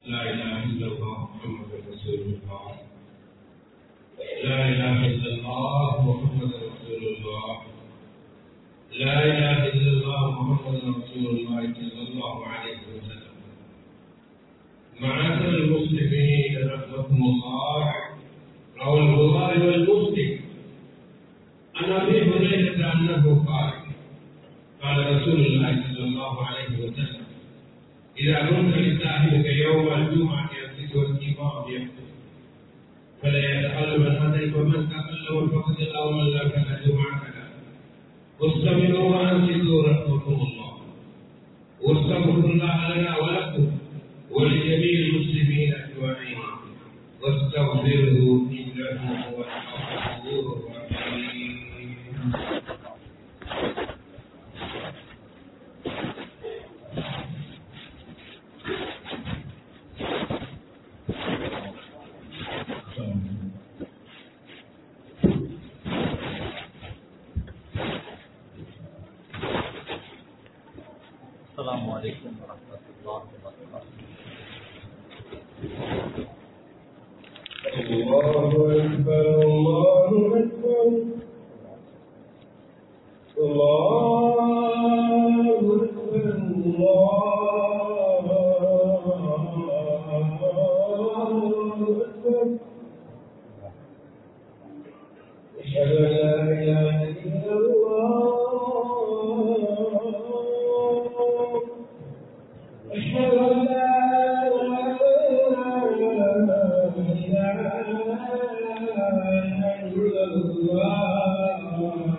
لا إله إلا الله محمد رسول الله لا إله إلا الله محمد رسول الله لا إله إلا الله محمد رسول الله صلى الله عليه وسلم معاشر المسلمين رحمكم الله روى البخاري والمسلم عن أبي هريرة أنه قال قال رسول الله صلى الله عليه وسلم إذا كنت لصاحبك يوم الجمعة يمسك الإمام يخطب فلا يتقلب هذا ومن تقلب فقد الله من لا كان جمعة له واستغفروا وأنصتوا رحمكم الله واستغفروا الله لنا ولكم ولجميع المسلمين أجمعين واستغفره إنه هو الغفور الرحيم السلام عليكم ورحمة الله وبركاته الله أكبر الله أكبر الله أكبر الله أكبر أشهد أن لا إله إلا الله أشهد أن لا إله إلا الله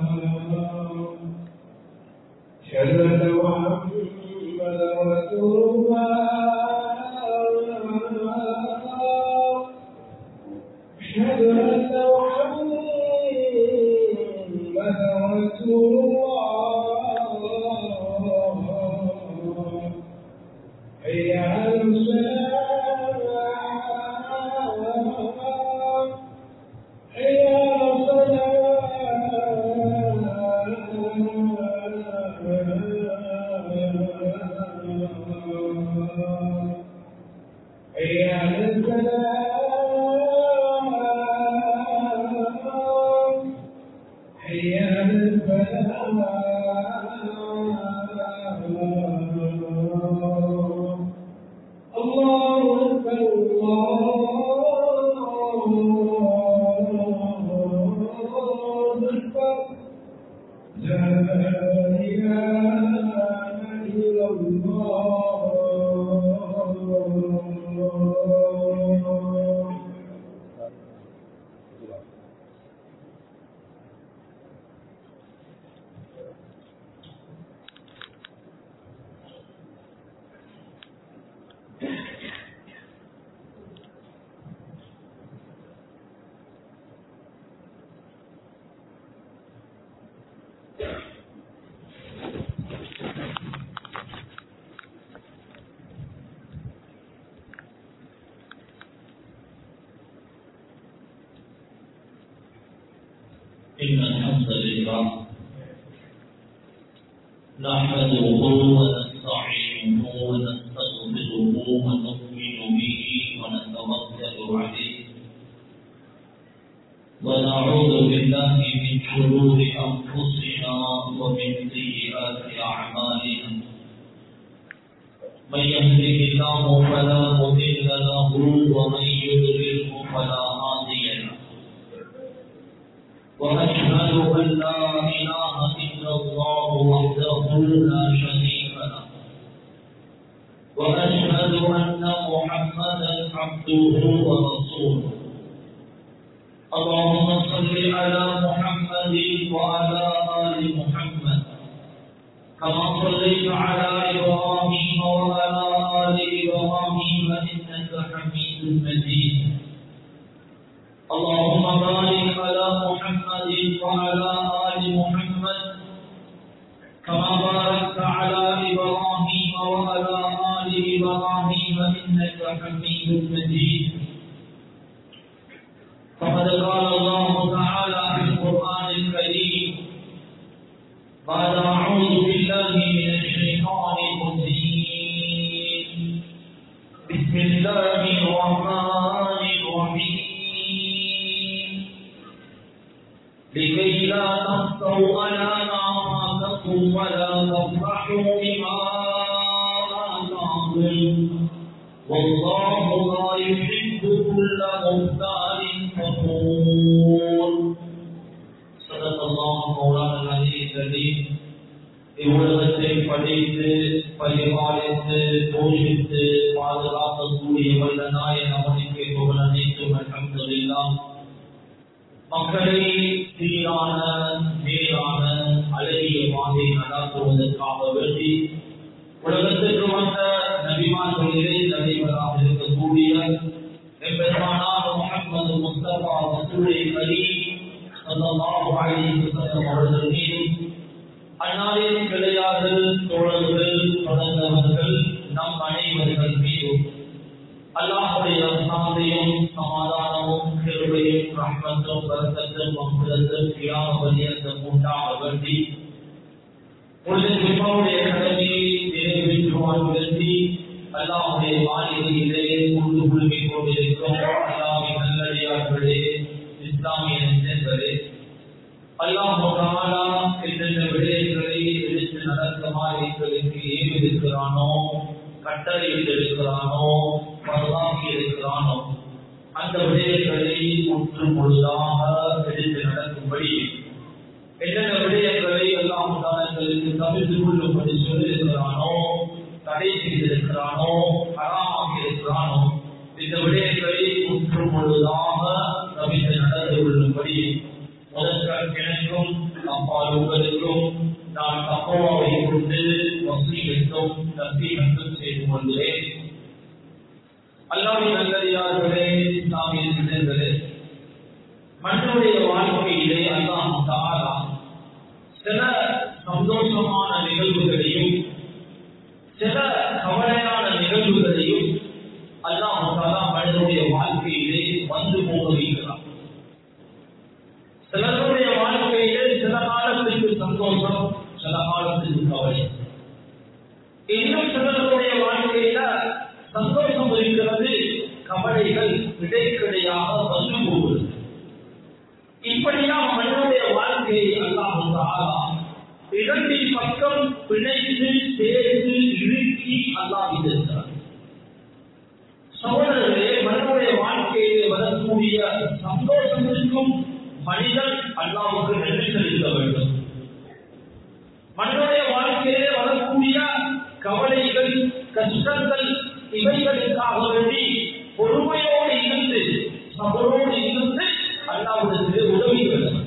أشهد أن محمدا رسول الله أشهد أن محمدا رسول الله حي على الصلاة حي على الصلاة حي على الفلاح حي على الفلاح الله أكبر الله أكبر لا إله إلا الله إن الحمد لله نحمده ونستعينه ونستغفره ونؤمن به ونتوكل عليه ونعوذ بالله من شرور أنفسنا ومن سيئات أعمالنا من يهده الله فلا مضل له ومن يضلله فلا هادي له وأشهد أن لا إله إلا الله وحده لا شريك له وأشهد أن محمدا عبده ورسوله اللهم صل على محمد وعلى آل محمد كما صليت على إبراهيم وعلى آل إبراهيم إنك حميد مجيد اللهم بارك على محمد وعلى آل محمد كما باركت على إبراهيم وعلى آل إبراهيم إنك حميد مجيد فقد قال الله تعالى في القرآن الكريم بعد أعوذ بالله من الشيطان الرجيم بسم الله الله الرحمن الرحيم لكي لا تفتوا على ما فاتكم ولا تفرحوا بما آتاكم والله لا يحب كل مختال فخور صدق الله مولانا العلي الكريم இவ்வுலகத்தை படைத்து பரிபாலித்து போஷித்து பாதுகாக்கக்கூடிய வல்ல நாயன் அவனுக்கு புகழ் அனைத்தும் அல்ஹம்துலில்லாஹ் மக்களை சீரான நேரான அழகிய பாதை நடாத்துவதற்காக வேண்டி உலகத்திற்கு வந்த நபிமார்களிலே தலைவராக இருக்கக்கூடிய எம்பெருமானார் முகமது முஸ்தபா ரசூலை கரீம் ஸல்லல்லாஹு அலைஹி வஸல்லம் அவர்கள் மீது அந்நாளில் கிடையாது தோழர்கள் தொடர்ந்தவர்கள் நம் அனைவர்கள் மீதும் அல்லாஹுடைய சாந்தையும் சமாதானமும் கிருபையும் ரஹ்மத்தும் பரக்கத்தும் மங்களத்தும் கியாம பரியந்தம் உண்டாக வேண்டி ஒரு ஜிம்மாவுடைய கடமையை நிறைவேற்றுவான் வேண்டி அல்லாஹுடைய மாளிகையிலே கொண்டு குழுமிக் கொண்டிருக்கும் அல்லாஹின் நல்லடியார்களே இஸ்லாமிய நண்பர்களே அல்லாஹாலா எந்தெந்த விடயங்களை எடுத்து நடக்குமாறு எங்களுக்கு ஏவிருக்கிறானோ கட்டளையிட்டிருக்கிறானோ பரவாக்கி இருக்கிறானோ அந்த விடயங்களை முற்று முழுதாக எடுத்து நடக்கும்படி என்னென்ன விடயங்களை எல்லாம் தானங்களுக்கு தவிர்த்து கொள்ளும்படி சொல்லியிருக்கிறானோ தடை செய்திருக்கிறானோ அறாமாக்கி இருக்கிறானோ இந்த விடயங்களை முற்று முழுதாக தவிர்த்து நடந்து கொள்ளும்படி முதற்கால் எனக்கும் அப்பால் உங்களுக்கும் நான் தப்பவாவை கொண்டு வசீகத்தும் நசீகத்தும் செய்து கொள்கிறேன் அல்லாவின் நல்லடியார்களே நாம் இருக்கிறது மண்ணுடைய வாழ்க்கையிலே அல்லாம் தாரா சில சந்தோஷமான நிகழ்வுகளையும் சில கவலையான நிகழ்வுகளையும் அல்லாம் தாரா மனிதனுடைய வாழ்க்கையிலே வந்து போக வைக்கிறார் சிலருடைய வாழ்க்கையிலே சில காலத்திற்கு சந்தோஷம் சில காலத்திற்கு கவலை இன்னும் சிலருடைய வாழ்க்கையில சந்தோஷம் இருக்கிறது கவலைகள் இடைக்கிடையாக வந்து போகிறது இப்படியா மனிதனுடைய வாழ்க்கையை அல்லாஹ் இரண்டின் பக்கம் பிணைத்து சேர்த்து இறுக்கி அல்லாஹ் இருக்கிறார் சகோதரர்களே மனிதனுடைய வாழ்க்கையிலே வரக்கூடிய சந்தோஷத்திற்கும் மனிதன் அல்லாவுக்கு நன்றி செலுத்த வேண்டும் மனிதனுடைய வாழ்க்கையிலே வரக்கூடிய கவலைகள் கஷ்டங்கள் இவைகளுக்காக வேண்டி பொறுமையோடு இருந்து சபரோடு இருந்து அல்லாவுக்கு உதவி வேண்டும்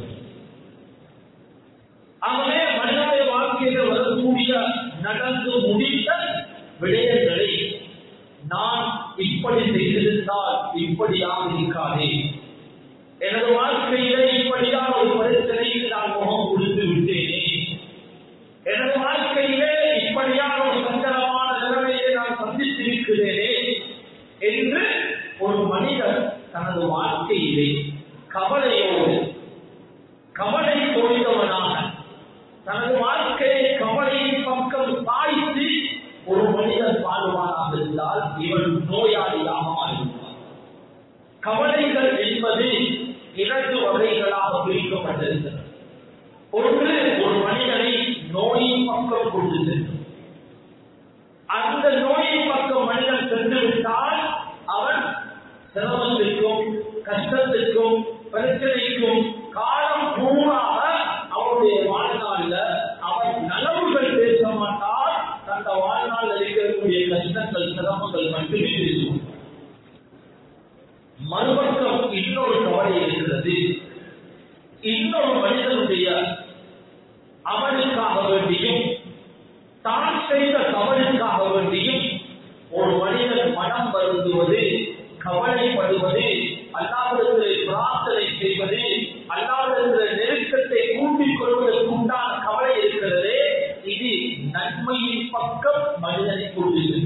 ஆகவே மனிதனுடைய வாழ்க்கையில வரக்கூடிய நடந்து முடிந்த விடயங்களை நான் இப்படி செய்திருந்தால் இப்படியாக இருக்காதே எனது வாழ்க்கையிலே இப்படியான ஒரு பிரச்சனைக்கு நான் முகம் கொடுத்து விட்டேனே எனது வாழ்க்கையிலே இப்படியான ஒரு சஞ்சலமான நிலைமையை நான் சந்தித்திருக்கிறேனே என்று ஒரு மனிதன் தனது வாழ்க்கையிலே கவலையோடு கவலை தோய்ந்தவனாக தனது வாழ்க்கையை கவலையின் பக்கம் சாய்த்து ஒரு மனிதன் வாழ்வானாக இருந்தால் இவன் நோயாளியாக மாறிவிடுவான் கவலைகள் என்பது இரண்டு வகைகளாக பிரிக்கப்பட்டிருக்கிறது ஒன்று ஒரு மனிதனை நோயின் பக்கம் கொண்டு செல்லும் அந்த நோயின் பக்கம் மனிதன் சென்று விட்டால் அவன் சிரமத்திற்கும் கஷ்டத்திற்கும் பிரச்சனைக்கும் காலம் பூராக அவனுடைய வாழ்நாளில் அவன் நலவுகள் பேச மாட்டால் தந்த வாழ்நாளில் இருக்கக்கூடிய கஷ்டங்கள் சிரமங்கள் மட்டுமே பேசுவான் மறுபக்கம் இன்னொரு கவலை இருக்கிறது இன்னொரு மனிதனுடைய அவனுக்காக வேண்டியும் தான் செய்த தவறுக்காக வேண்டியும் ஒரு மனிதன் மனம் வருந்துவது கவலைப்படுவது அல்லாவிடத்தில் பிரார்த்தனை செய்வது அல்லாவிடத்தில் நெருக்கத்தை கூட்டிக் கொள்வதற்கு உண்டான கவலை இருக்கிறது இது நன்மையின் பக்கம் மனிதனை கூறுகிறது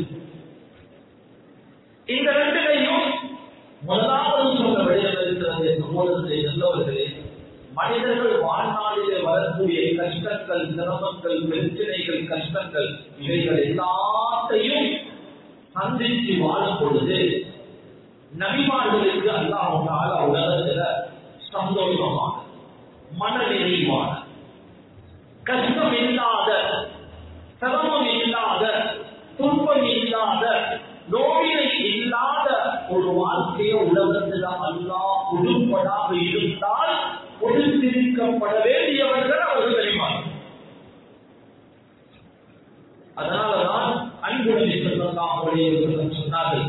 இந்த ரெண்டுலையும் முதலாவது சொன்ன விடயம் இருக்கிறது சகோதரத்தை நல்லவர்களே மனிதர்கள் வாழ்நாளிலே வரக்கூடிய கஷ்டங்கள் சிரமங்கள் பிரச்சனைகள் கஷ்டங்கள் இவைகள் எல்லாத்தையும் சந்தித்து வாழும் பொழுது நபிமார்களுக்கு அல்லாஹால உலகத்துல சந்தோஷமான மன நிறைவான கஷ்டம் இல்லாத சிரமம் இல்லாத துன்பம் இல்லாத நோயினை இல்லாத ஒரு வாழ்க்கையை உலகத்தில் அல்லாஹ் உருப்படாக இருந்தால் ஒழுங்கிருக்கப்பட வேண்டியவர்கள் அவர்கள் அறிவார்கள் அதனாலதான் அன்புடன் சொல்லலாம் சொன்னார்கள்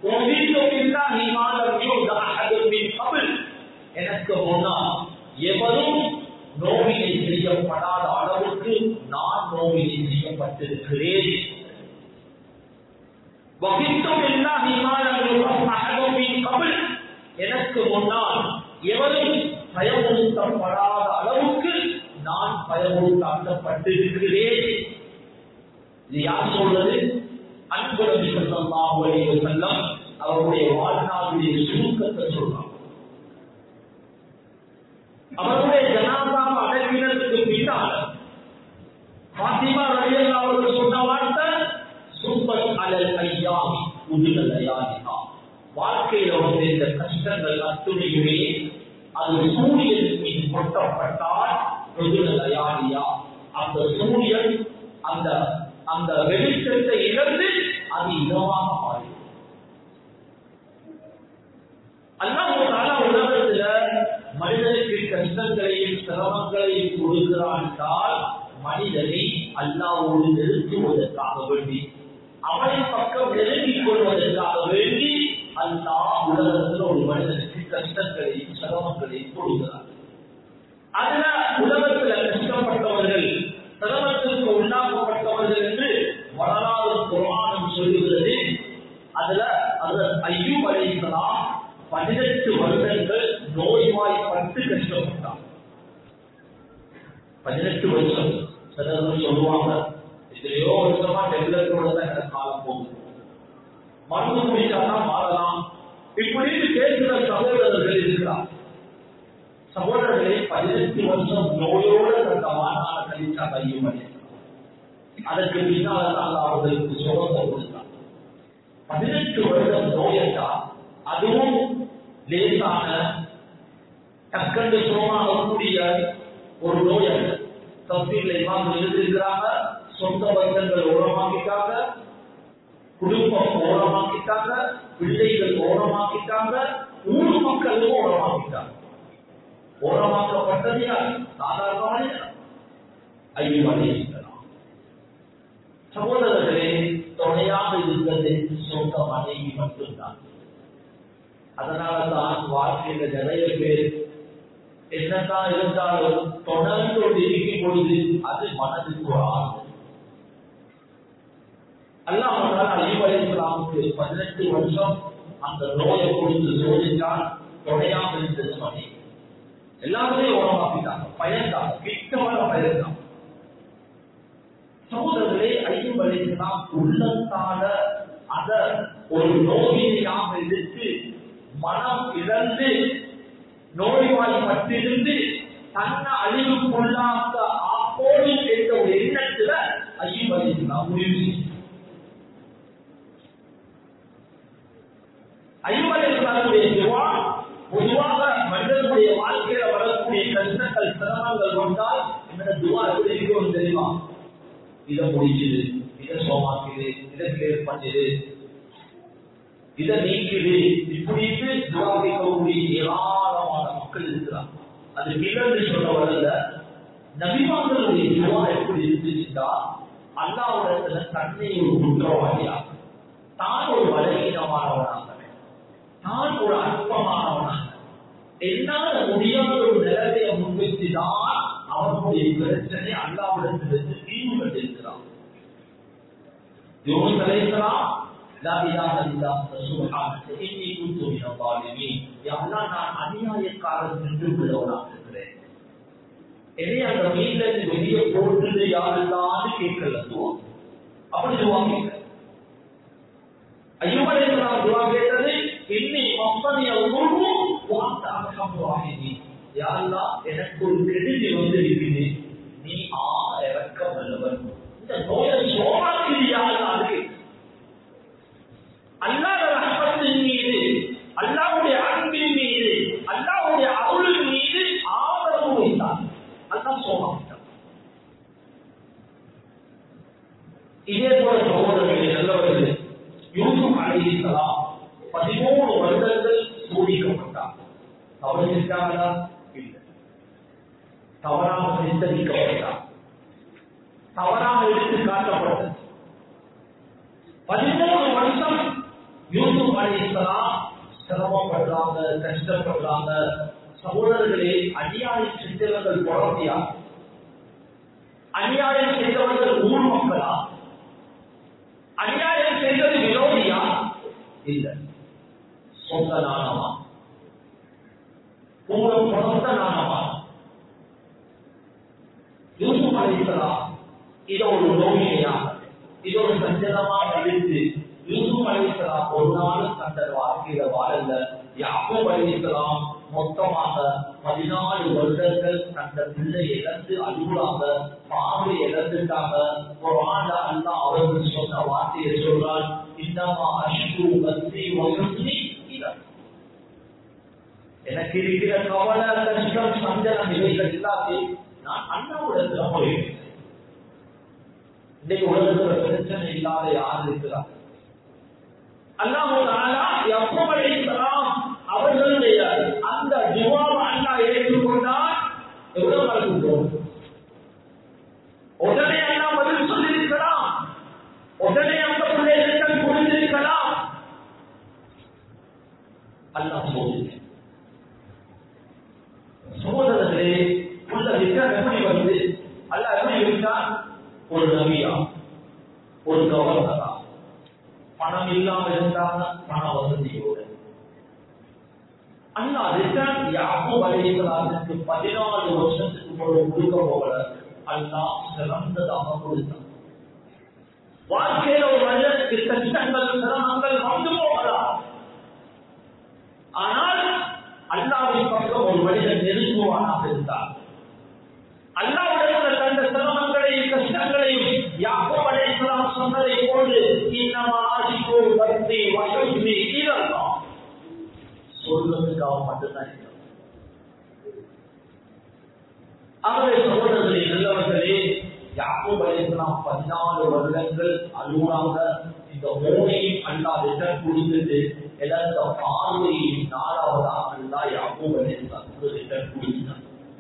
எனக்கு முன்னால் எவரும் நோவினை செய்யப்படாத அளவுக்கு நான் நோவினை செய்யப்பட்டிருக்கிறேன் எனக்கு முன்னால் எவரும் பயமுறுத்தப்படாத அளவுக்கு நான் பயமுறுத்தாக்கப்பட்டிருக்கிறேன் இது யார் சொல்றது அன்புடன் செல்லம் செல்லம் அவருடைய வாழ்நாளுடைய சுருக்கத்தை சொல்றாங்க அவருடைய ஜனாதாவை அடக்கினதுக்கு பின்னால் பாத்திமா ரலியல்லா அவர்கள் சொன்ன வார்த்தை சூப்பர் அலல் ஐயாமி உதிரல் ஐயாமிகா வாழ்க்கையில வந்து இந்த கஷ்டங்கள் அத்துணையுமே அது சூரியன் மீது கொட்டப்பட்டால் உதிரல் ஐயாமியா அந்த சூரியன் அந்த அந்த வெளிச்சத்தை இழந்து அது இதமாக மாறி அல்லாஹால உலகத்துல மனிதனுக்கு கஷ்டங்களையும் சிரமங்களையும் கொடுக்கிறான் என்றால் மனிதனை அல்லாவோடு நிறுத்துவதற்காக வேண்டி அவனை பக்கம் நெருங்கிக் கொள்வதற்காக வேண்டி அல்லாஹ் உலகத்தில் ஒரு மனிதனுக்கு கஷ்டங்களையும் சிரமங்களையும் கொடுக்கிறார் அதுல உலகத்துல கஷ்டப்பட்டவர்கள் சிரமத்திற்கு உண்டாக்கப்பட்டவர்கள் என்று வரலாறு குரானம் சொல்லுகிறது அதுல அது ஐயூப் அலிசலாம் பதினெட்டு வருடங்கள் நோய்வாய்ப்பட்டு கஷ்டப்பட்டார் பதினெட்டு வருஷம் சிலர் சொல்லுவாங்க எத்தனையோ வருஷமா டெப்லெட்டோட தான் எனக்கு காலம் போகுது மருந்து குடிச்சாதான் மாறலாம் இப்படின்னு கேட்கிற சகோதரர்கள் இருக்கிறார் சகோதரர்களை பதினெட்டு வருஷம் நோயோடு அந்த வாழ்நாள கழிச்சா கையும் அதற்கு பின்னால் தான் அவர்களுக்கு சுகத்தை கொடுத்தார் பதினெட்டு வருடம் நோயட்டா அதுவும் லேசான டக்கண்டு சுகமாகக்கூடிய ஒரு நோய் அல்ல தப்பீர்ல இமாம் எழுதியிருக்கிறாங்க சொந்த பந்தங்கள் ஓரமாக்கிட்டாங்க குடும்பம் ஓரமாக்கிட்டாங்க பிள்ளைகள் ஓரமாக்கிட்டாங்க ஊர் மக்களும் ஓரமாக்கிட்டாங்க ஓரமாக்கப்பட்டது யார் சாதாரணமான ஐயோ சகோதரர்களே துணையாக இருந்தது சொந்த மனைவி மட்டும்தான் அதனாலதான் வாழ்க்கையில நிறைய பேர் என்னதான் இருந்தாலும் தொடர்ந்து கொண்டு இருக்கும் பொழுது அது மனதுக்கு ஒரு ஆகும் அல்லாமல் அலிவலிஸ்லாமுக்கு பதினெட்டு வருஷம் அந்த நோயை கொடுத்து சோதித்தால் துணையாக இருந்தது மனைவி எல்லாருமே உரமாக்கிட்டாங்க பயந்தாங்க கிட்டவர பயந்தாங்க சகோதரர்களே ஐயம் அலிஸ்லாம் உள்ளத்தால அத ஒரு நோயினையாக எடுத்து மனம் இழந்து நோய்வாய்ப்பட்டிருந்து தன்னை அழிவுக்குள்ளாக்க ஆப்போடு என்ற ஒரு எண்ணத்துல ஐயம் அலிஸ்லாம் முடிவு செய்யும் ஐம்பது துவா பொதுவாக மனிதனுடைய வாழ்க்கையில வரக்கூடிய கஷ்டங்கள் சிரமங்கள் வந்தால் என்னோட துவா எப்படி இருக்கும் தெரியுமா இதை முடிச்சுது இதை சோமாக்குது இதை கிளியர் பண்ணுது இதை நீக்குது இப்படின்னு துவா கேட்கக்கூடிய ஏராளமான மக்கள் இருக்கிறார் அது நிகழ்ந்து சொல்ல வரல நபிமார்களுடைய துவா எப்படி இருந்துச்சுன்னா அல்லாவுடத்துல தன்னை ஒரு குற்றவாளியாக தான் ஒரு பலகீனமானவனாக நான் ஒரு அற்பமானவனாக என்னால் முடியாத ஒரு நிலைமையை முன்வைத்துதான் அவனுடைய பிரச்சனை அல்லாவிடத்திலிருந்து தீர்வு கண்டிருக்கிறான் யோகி தலைக்கலாம் நான் அநியாயக்காரன் என்று விடவனாக இருக்கிறேன் என்னை அந்த மீன்ல வெளியே போட்டு யாருதான் கேட்கல அப்படி சொல்லுவாங்க ஐயோமலைக்கலாம் துவா கேட்டது இன்னி மப்பனிய உருவு வார்த்தை அகம் வாங்கினி யாருலா எனக்கு ஒரு கெடுதி வந்து இருக்குது நீ ஆ இறக்க வல்லவன் இந்த நோயை சோமாக்கிறியா அதுக்கு அல்லாத ரஹ்மத்தின் மீது பதிமூணு வருடங்கள் சோதிக்கப்பட்டார் தவறு செஞ்சாங்களா இல்லை தவறாக சித்தரிக்கப்பட்டார் தவறாக எடுத்து காட்டப்பட்டது பதிமூணு வருஷம் யூசுப் அலிஸ்லாம் சிரமப்படுறாங்க கஷ்டப்படுறாங்க சகோதரர்களே அநியாயம் செஞ்சவர்கள் குழந்தையா அநியாயம் செய்தவர்கள் ஊர் மக்களா அநியாயம் செய்தது விரோதியா இல்ல சொந்த நாணமா கூட பிறந்த நாணமா யூசுப் அலிஸ்லாம் இதை ஒரு நோயியா இது ஒரு சஞ்சலமாக இருந்து யூசுப் அலிஸ்லாம் ஒரு நாள் தந்த வாழ்க்கையில வாழல யாக்கும் அலிஸ்லாம் மொத்தமாக பதினாலு வருடங்கள் தந்த பிள்ளை இழந்து அழுகுறாங்க பார்வை இழந்துட்டாங்க ஒரு ஆண்ட அல்லா அவர்கள் சொன்ன வார்த்தையை சொல்றால் இன்னமா அஷ்டு கத்தி வசதி எனக்கு இருக்கிற கவலை கஷ்டம் சஞ்சலம் இவைகள் எல்லாத்தையும் நான் அண்ணாவிடத்துல போயிருக்கேன் இன்னைக்கு உலகத்துல பிரச்சனை இல்லாத யார் இருக்கிறார் அல்லாஹ் எப்பலாம் அவர்களுடைய அந்த ஜுவாவை அல்லா ஏற்றுக்கொண்டால் எவ்வளவு நாளுக்கு போகும் உடனே அல்லா பதில் சொல்லியிருக்கலாம் உடனே அந்த பிள்ளைகள் புரிந்திருக்கலாம் அல்லா சொல்லுங்க சகோதரர்களே உள்ள விக்ரம் எப்படி வந்து அல்ல எப்படி இருந்தால் ஒரு நபியா ஒரு கவர்னரா பணம் இல்லாம இருந்தாங்க பண வசதியோடு அண்ணா ரிட்டர்ன் யாக்கும் அழைக்கிறாருக்கு பதினாலு வருஷத்துக்கு ஒரு கொடுக்க போகல அல்லா சிறந்ததாக கொடுத்தான் வாழ்க்கையில ஒரு மனிதனுக்கு கஷ்டங்கள் சிரமங்கள் வந்து போகலாம் ஆனால் அல்லாவின் பக்கம் ஒரு மனிதன் நெருங்குவானாக இருந்தார் அல்லாவுடைய தந்த சிரமங்களையும் கஷ்டங்களையும் யாக்கோப் அலைஹிஸ்ஸலாம் சொன்னதை போன்று இன்னமா ஆசிக்கோ பக்தி வசதி இதெல்லாம் சொல்றதுக்காக மட்டும்தான் இருக்கிறோம். ஆகவே சகோதரர்களே நல்லவர்களே யாக்கோப் அலைஹிஸ்ஸலாம் பதினாலு வருடங்கள் அழுவாங்க இந்த மூணையும் அல்லா ரிட்டர்ன் கொடுத்துட்டு இழந்த பார்வையின் நாலாவதாக அல்லா யாக்கோப் அலைஹிஸ்ஸலாம் ரிட்டர்ன் கொடுத்துட்டாங்க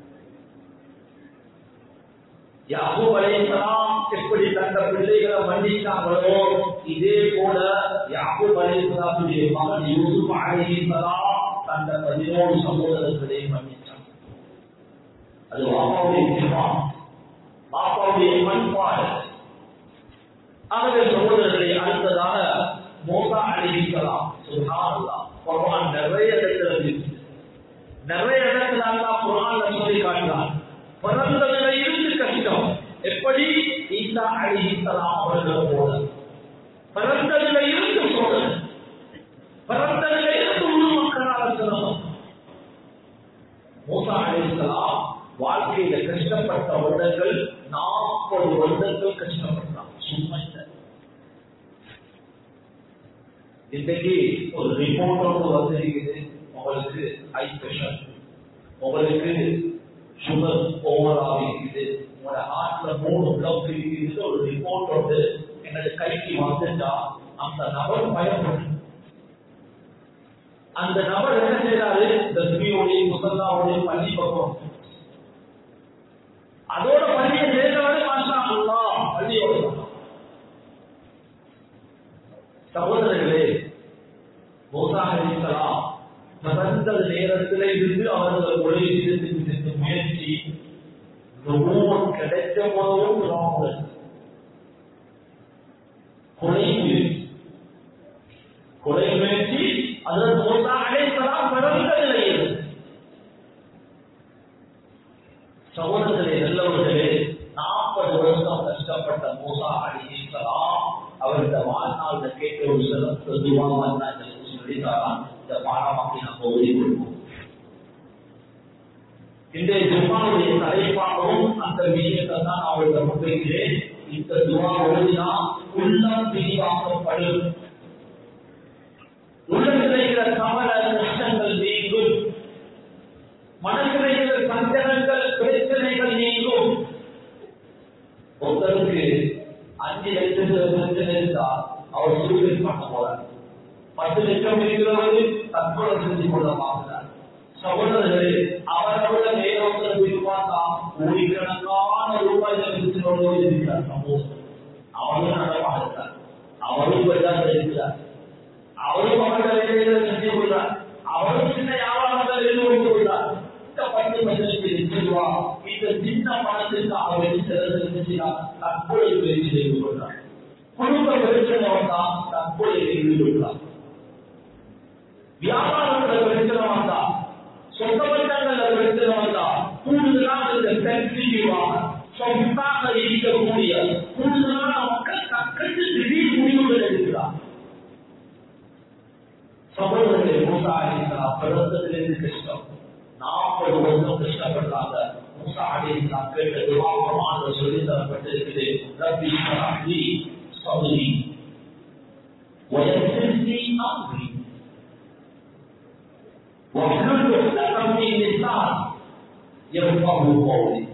யாகூப் அலைஹிஸ்ஸலாம் எப்படி தந்த பிள்ளைகளை மன்னித்தாங்களோ இதே போல யாகூப் அலைஹிஸ்ஸலாத்துடைய மகன் யூசுப் அலைஹிஸ்ஸலாம் தந்த பதினோரு சகோதரர்களை மன்னித்தார் அது வாப்பாவுடைய நிர்வாகம் பாப்பாவுடைய பண்பாடு ஆகவே சகோதரர்களை அடுத்ததாக மோசா அலைஹிஸ்ஸலாம் சுப்ஹானல்லாஹ் குர்ஆன் நிறைய இடத்துல இருக்கு நிறைய இடத்துல அல்லாஹ் குர்ஆன்ல சொல்லி காட்டுறான் பிறந்ததுல இருந்து கஷ்டம் எப்படி ஈசா அலிஹிசலாம் அவர்கள் போல பிறந்ததுல இருந்து சோதனை பிறந்ததுல இருந்து முழு மக்களால சிரமம் மூசா அலிஹிசலாம் வாழ்க்கையில கஷ்டப்பட்ட வருடங்கள் நாற்பது வருடங்கள் கஷ்டப்பட்டான் சும்மா இல்லை இன்றைக்கு ஒரு ரிப்போர்ட் ஒன்று வந்திருக்குது உங்களுக்கு ஹை பிரஷர் உங்களுக்கு சுகர் ஓவராக இருக்குது உங்களோட ஹார்ட்ல மூணு பிளக் இருக்குது ஒரு ரிப்போர்ட் வந்து எனது கைக்கு வந்துட்டா அந்த நபர் பயப்படும் அந்த நபர் என்ன செய்யறாரு தஸ்மியோடைய முசல்லாவுடைய பள்ளி பக்கம் அதோட பள்ளியை சேர்ந்தவரை மாஷா அல்லா பள்ளியோட சகோதரர்களே மூசா அலிசலாம் பிறந்த நேரத்தில் இருந்து அவர்கள் ஒளி செய்து முயற்சி ரொம்பவும் கிடைச்ச போதும் ராமல் கொலை முயற்சி கொலை முயற்சி அதற்கு மூசா அலிசலாம் பிறந்த நிலையில் சகோதரர்களே நல்லவர்களே நாற்பது வருஷம் கஷ்டப்பட்ட மூசா அலிசலாம் அவருடைய வாழ்நாள் கேட்ட ஒரு சிறப்பு துவாக சொல்லித்தாரான் இந்த பாடமாக்கி நாம் ஓதி கொள்வோம் இன்றைய ஜும்மாவுடைய தலைப்பாகவும் அந்த விஷயத்தை தான் நான் அவர்கிட்ட முன்வைக்கிறேன் இந்த துவா ஓதினா உள்ளம் விரிவாக்கப்படும் உள்ளத்தில் இருக்கிற கவல கஷ்டங்கள் நீங்கும் மனசில் இருக்கிற சஞ்சலங்கள் பிரச்சனைகள் நீங்கும் ஒருத்தருக்கு அஞ்சு லட்சத்துல பிரச்சனை இருந்தா அவர் சூசைட் பண்ண போறார் பத்து லட்சம் கஷ்டம் இருக்கிறது தற்கொலை செஞ்சு கொள்ள பார்க்கிறார் சகோதரர்களே அவரோட நேரத்தில் போய் பார்த்தா கோடிக்கணக்கான ரூபாய்கள் இருக்கிறவர்களோடு இருக்கிறார் சமூகம் அவரும் நடமாக இருக்கிறார் அவரும் பஜார் இருக்கிறார் அவரும் அவர்கள் வேலைகளை செஞ்சு கொள்றார் அவரும் சின்ன வியாபாரங்கள் ஈடுபட்டு கொள்றார் இந்த பத்து பைசலுக்கு நிச்சயமா இந்த சின்ன பணத்திற்கு அவர் சிலர் செஞ்சுதான் தற்கொலை முயற்சி செய்து கொள்றார் குடும்ப பிரச்சனை வந்தா தற்கொலையில் ஈடுபடுறார் வியாபாரத்துல பிரச்சனை வந்தா சொந்த பந்தங்கள்ல பிரச்சனை வந்தா கூடுதலாக இந்த சென்சிட்டிவாக சொத்தாக இருக்கக்கூடிய கூடுதலான மக்கள் தக்கத்து திடீர் முடிவுகள் எடுக்கிறார் சகோதரர்களை மூசா அலிசா பிறந்ததிலிருந்து கஷ்டம் நாற்பது வருஷம் கஷ்டப்படுறாங்க மூசா அலிசா கேட்ட துவாபமான சொல்லி தரப்பட்டிருக்குது ரப்பி ஷரஹ்லி சௌரி ويسرني امري واحلل عقدة من لسان يفقه قولي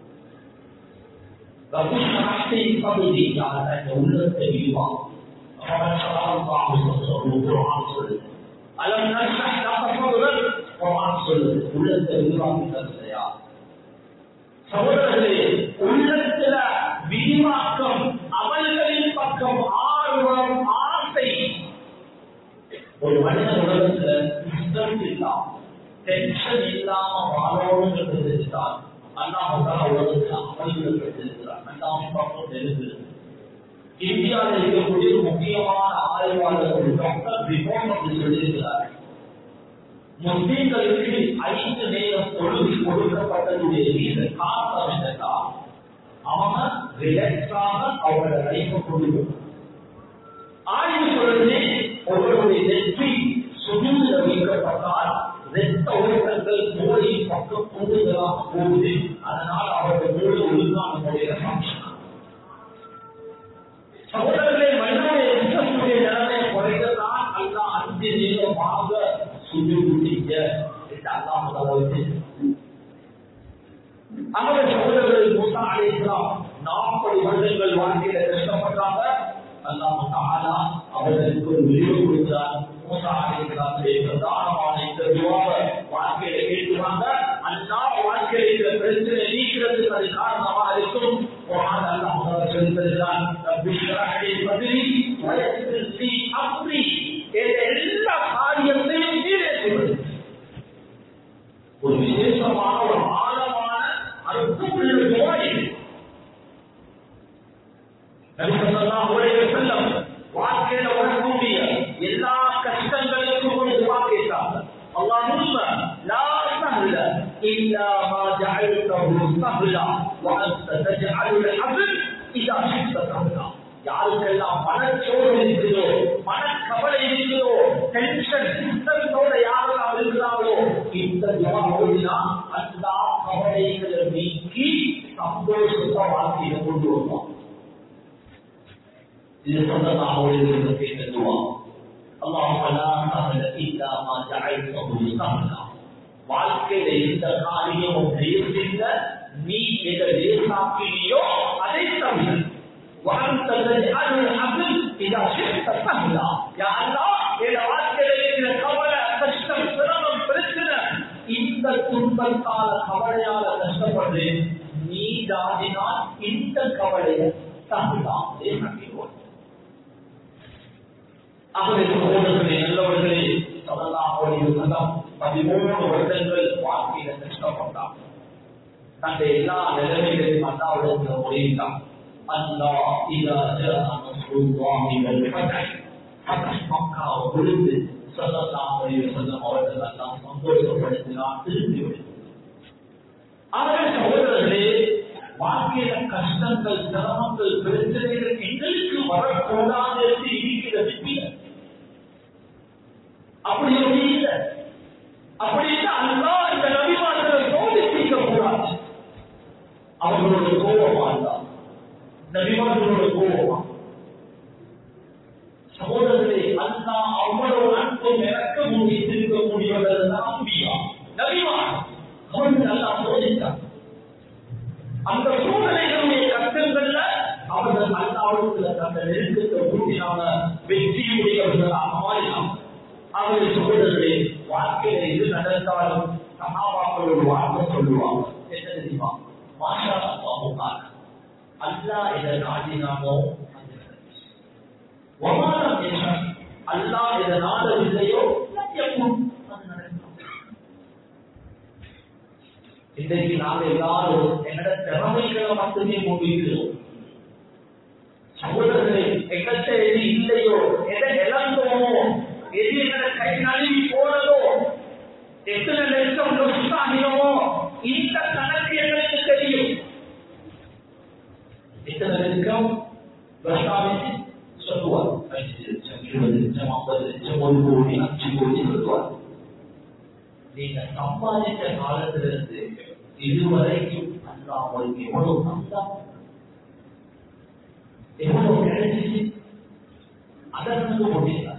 رب اشرح لي صدري على ان ولدت بيضاء فمن شرح الله صدره القران صدره ألم نشرح لك صدرك قرآن صدره ولدت بيضاء من السياق சகோதரர்களே உள்ளத்துல விரிவாக்கம் அவர்களின் பக்கம் ஆர்வம் ஆசை ஒரு மனித உலகத்துல இஷ்டம் இல்லாம டென்ஷன் இல்லாம வாழணுங்கிறது தெரிஞ்சால் அண்ணாமதான் உலகத்துல அமல்கள் பெற்றிருக்கிறார் அண்ணாம பக்கம் தெரிஞ்சிருக்கு இந்தியாவில் இருக்கக்கூடிய ஒரு முக்கியமான ஆய்வாளர் ஒரு டாக்டர் ரிமோட் அப்படி சொல்லியிருக்கிறார் முஸ்லீம்களுக்கு ஐந்து நேரம் தொழுகை கொடுக்கப்பட்டதுடைய ரீசன் காரணம் என்னன்னா அவங்க ரிலாக்ஸாக அவங்களோட லைஃபை கொண்டு ஆய்வு சொல்றது ஒருவருடைய நெற்றி சுடுல வைக்கப்பட்டால் ரத்த ஓட்டங்கள் மூளை பக்கம் கூடுதலாக போகுது அதனால் அவருடைய மூளை ஒழுங்கான முறையில ஃபங்க்ஷன் சகோதரர்களை மனிதனுடைய இருக்கக்கூடிய நிலைமையை குறைக்கத்தான் அல்ல அஞ்சு நேரமாக சுடு குடிக்க என்று அல்லாஹ் முதல்ல அவருடைய சகோதரர்கள் மூசா அழைக்கலாம் நாற்பது வருடங்கள் வாழ்க்கையில கஷ்டப்பட்டாங்க அல்லாஹ் தாலா அவர்களுக்கு ஒரு விரிவு கொடுத்தார் மூசா அழைக்கலாமுடைய பிரதானமான இந்த துவாவை வாழ்க்கையில கேட்டுவாங்க அல்லா வாழ்க்கையில இருக்கிற பிரச்சனை நீக்கிறதுக்கு அது காரணமா இருக்கும் குரான் அல்லாஹ் முதல்ல சொல்லி தருகிறான் ரப்பி ஷ்ரஹ் லி சத்ரி வ யஸ்ஸிர் லி அம்ரி எல்லா காரியத்தையும் நீரே செய்வது ஒரு விசேஷமான ஒரு ஆழமான அர்த்தமுள்ள துவா இது நபி ஸல்லல்லாஹு அலைஹி வஸல்லம் வாழ்க்கையில வரக்கூடிய எல்லா கஷ்டங்களுக்கும் ஒரு துவா கேட்டாங்க اللهم لا سهل إلا ما جعلته سهلا وأنت تجعل الحزن إذا شئت سهلا யாருக்கெல்லாம் மனச்சோடு இருக்குதோ மனக்கவலை இருக்குதோ டென்ஷன் சிஸ்டத்தோட யாரெல்லாம் இருக்கிறாங்களோ இந்த துவா ஓடினா அந்த கவலைகளை நீக்கி சந்தோஷத்தை வாழ்க்கையில கொண்டு வருவோம் இது சொந்தமாக ஓடுகிறது கேட்ட துவா اللهم لا سهل إلا ما جعلته سهلا வாழ்க்கையில எந்த காரியமும் லேசில்ல நீ எதை லேசாக்கினியோ அதை தவிர وأنت تجعل الحزن إذا شئت سهلا يا الله إلى வாழ்க்கையில இருக்கிற கவலை கஷ்டம் சிரமம் பிரச்சனை இந்த துன்பத்தால கவலையால கஷ்டப்படுது நீ தாதினால் இந்த கவலையை சகுலா லேசாக்கிடுவோம் அவருடைய சகோதரர்களே நல்லவர்களே சொல்லலாம் சங்கம் பதிமூணு வருடங்கள் வாழ்க்கையில கஷ்டப்பட்டார் தன்னுடைய எல்லா நிலைமைகளையும் அல்லாவுடைய முறையிட்டார் அல்லா இதா மக்காவை விழுந்து சொல்லலாம் சொல்லம் அவர்கள் எல்லாம் சந்தோஷப்படுத்தினார் திரும்பி அவர்கள் சகோதரர்களே வாழ்க்கையில கஷ்டங்கள் சிரமங்கள் பிரச்சனைகள் எங்களுக்கு வரக்கூடாது என்று இருக்கிறது இல்லை அப்படி ஒன்று இல்லை அப்படி அல்லா இந்த நபிமார்களை சோதிக்க கூடாது அவர்களோட கோபமா இருந்தா நபிமார்களோட கோபமா சகோதரர்களே அல்லா அவ்வளவு அன்பும் இறக்கம் வைத்திருக்க முடியவர்கள் நம்பியா நபிமா அவர்கள் நல்லா சோதித்தார் அந்த சூழ்நிலைகளுடைய கஷ்டங்கள்ல அவர்கள் அல்லாவுக்கு அந்த நெருக்கத்தை கூட்டினாங்க வெற்றியுடையவர்களாக மாறினாங்க அவர்கள் சொல்வதே வாழ்க்கையில இது நடந்தாலும் சகாபாக்கள் ஒரு வார்த்தை சொல்லுவாங்க என்ன தெரியுமா மாஷா அல்லாஹ் அல்லாஹ் எதை நாடினானோ அது நடந்துச்சு. ஒமானம் என்ன அல்லாஹ் எதை நாடவில்லையோ எப்பவும் அது நடக்கும் இன்றைக்கு நாங்க எல்லாரும் எங்களோட திறமைகளை மட்டுமே முன்வைக்கிறோம் சகோதரர்களே எங்கள்கிட்ட எது இல்லையோ எதை இழந்தோமோ எது எங்களோட கை நழுவி போனதோ எத்தனை லட்சம் நொஸ்டாகினோமோ இந்த கணக்கு எங்களுக்கு தெரியும் எத்தனை லட்சம் பஸ்டாமிச்சு சொல்லுவார் ஐந்து லட்சம் இருபது லட்சம் ஐம்பது லட்சம் ஒரு கோடி அஞ்சு கோடி சொல்லுவார் நீங்க சம்பாதித்த காலத்திலிருந்து இதுவரைக்கும் அல்லா உங்களுக்கு எவ்வளவு தந்தா எவ்வளவு கிடைச்சிச்சு அதை கணக்கு போட்டீங்களா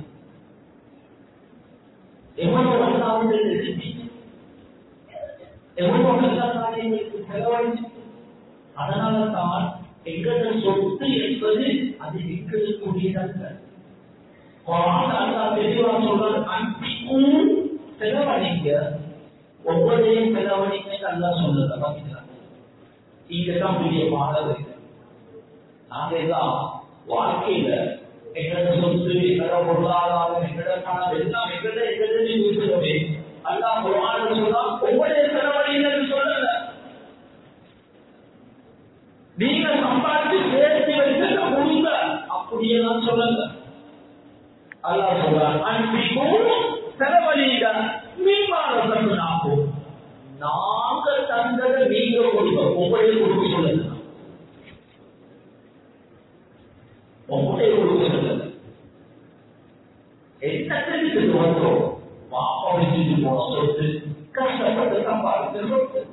எவ்வளவு அல்லாவுடைய எழுதி எவ்வளவு நல்ல காரியங்களுக்கு செலவழிச்சு அதனால தான் எங்களது சொத்து என்பது அது எங்களுக்குரியதல்ல குரான் அல்லாஹ் தெளிவா சொல்றார் அன்பிக்கும் செலவழிங்க ஒவ்வொருடையும் செலவழிங்க நல்லா சொல்லுங்க பாத்தீங்களா இங்கதான் பெரிய பாடம் இருக்கு நாங்க எல்லாம் வாழ்க்கையில எங்களோட சொத்து எங்களோட பொருளாதாரம் எங்களோட பணம் எல்லாம் எங்களோட எங்களது இருக்கிறோமே அல்லாஹ் குரான் சொன்னா ஒவ்வொரு செலவழிங்கன்னு சொல்லல நீங்க சம்பாதிச்சு சேர்த்து வைக்க முடிந்த அப்படியெல்லாம் சொல்லல அல்லாஹ் சொல்றான் அன்பிக்கும் செலவழிங்க மீன்பான நாக்கும் நாங்க தந்ததை நீங்க கொடுக்க உங்களே கொடுக்க சொல்லல உங்களே கொடுக்க சொல்லல என்ன தெரிஞ்சுட்டு வந்தோம் பாப்பா வச்சுட்டு போன சொத்து கஷ்டப்பட்டு சம்பாதிச்ச சொத்து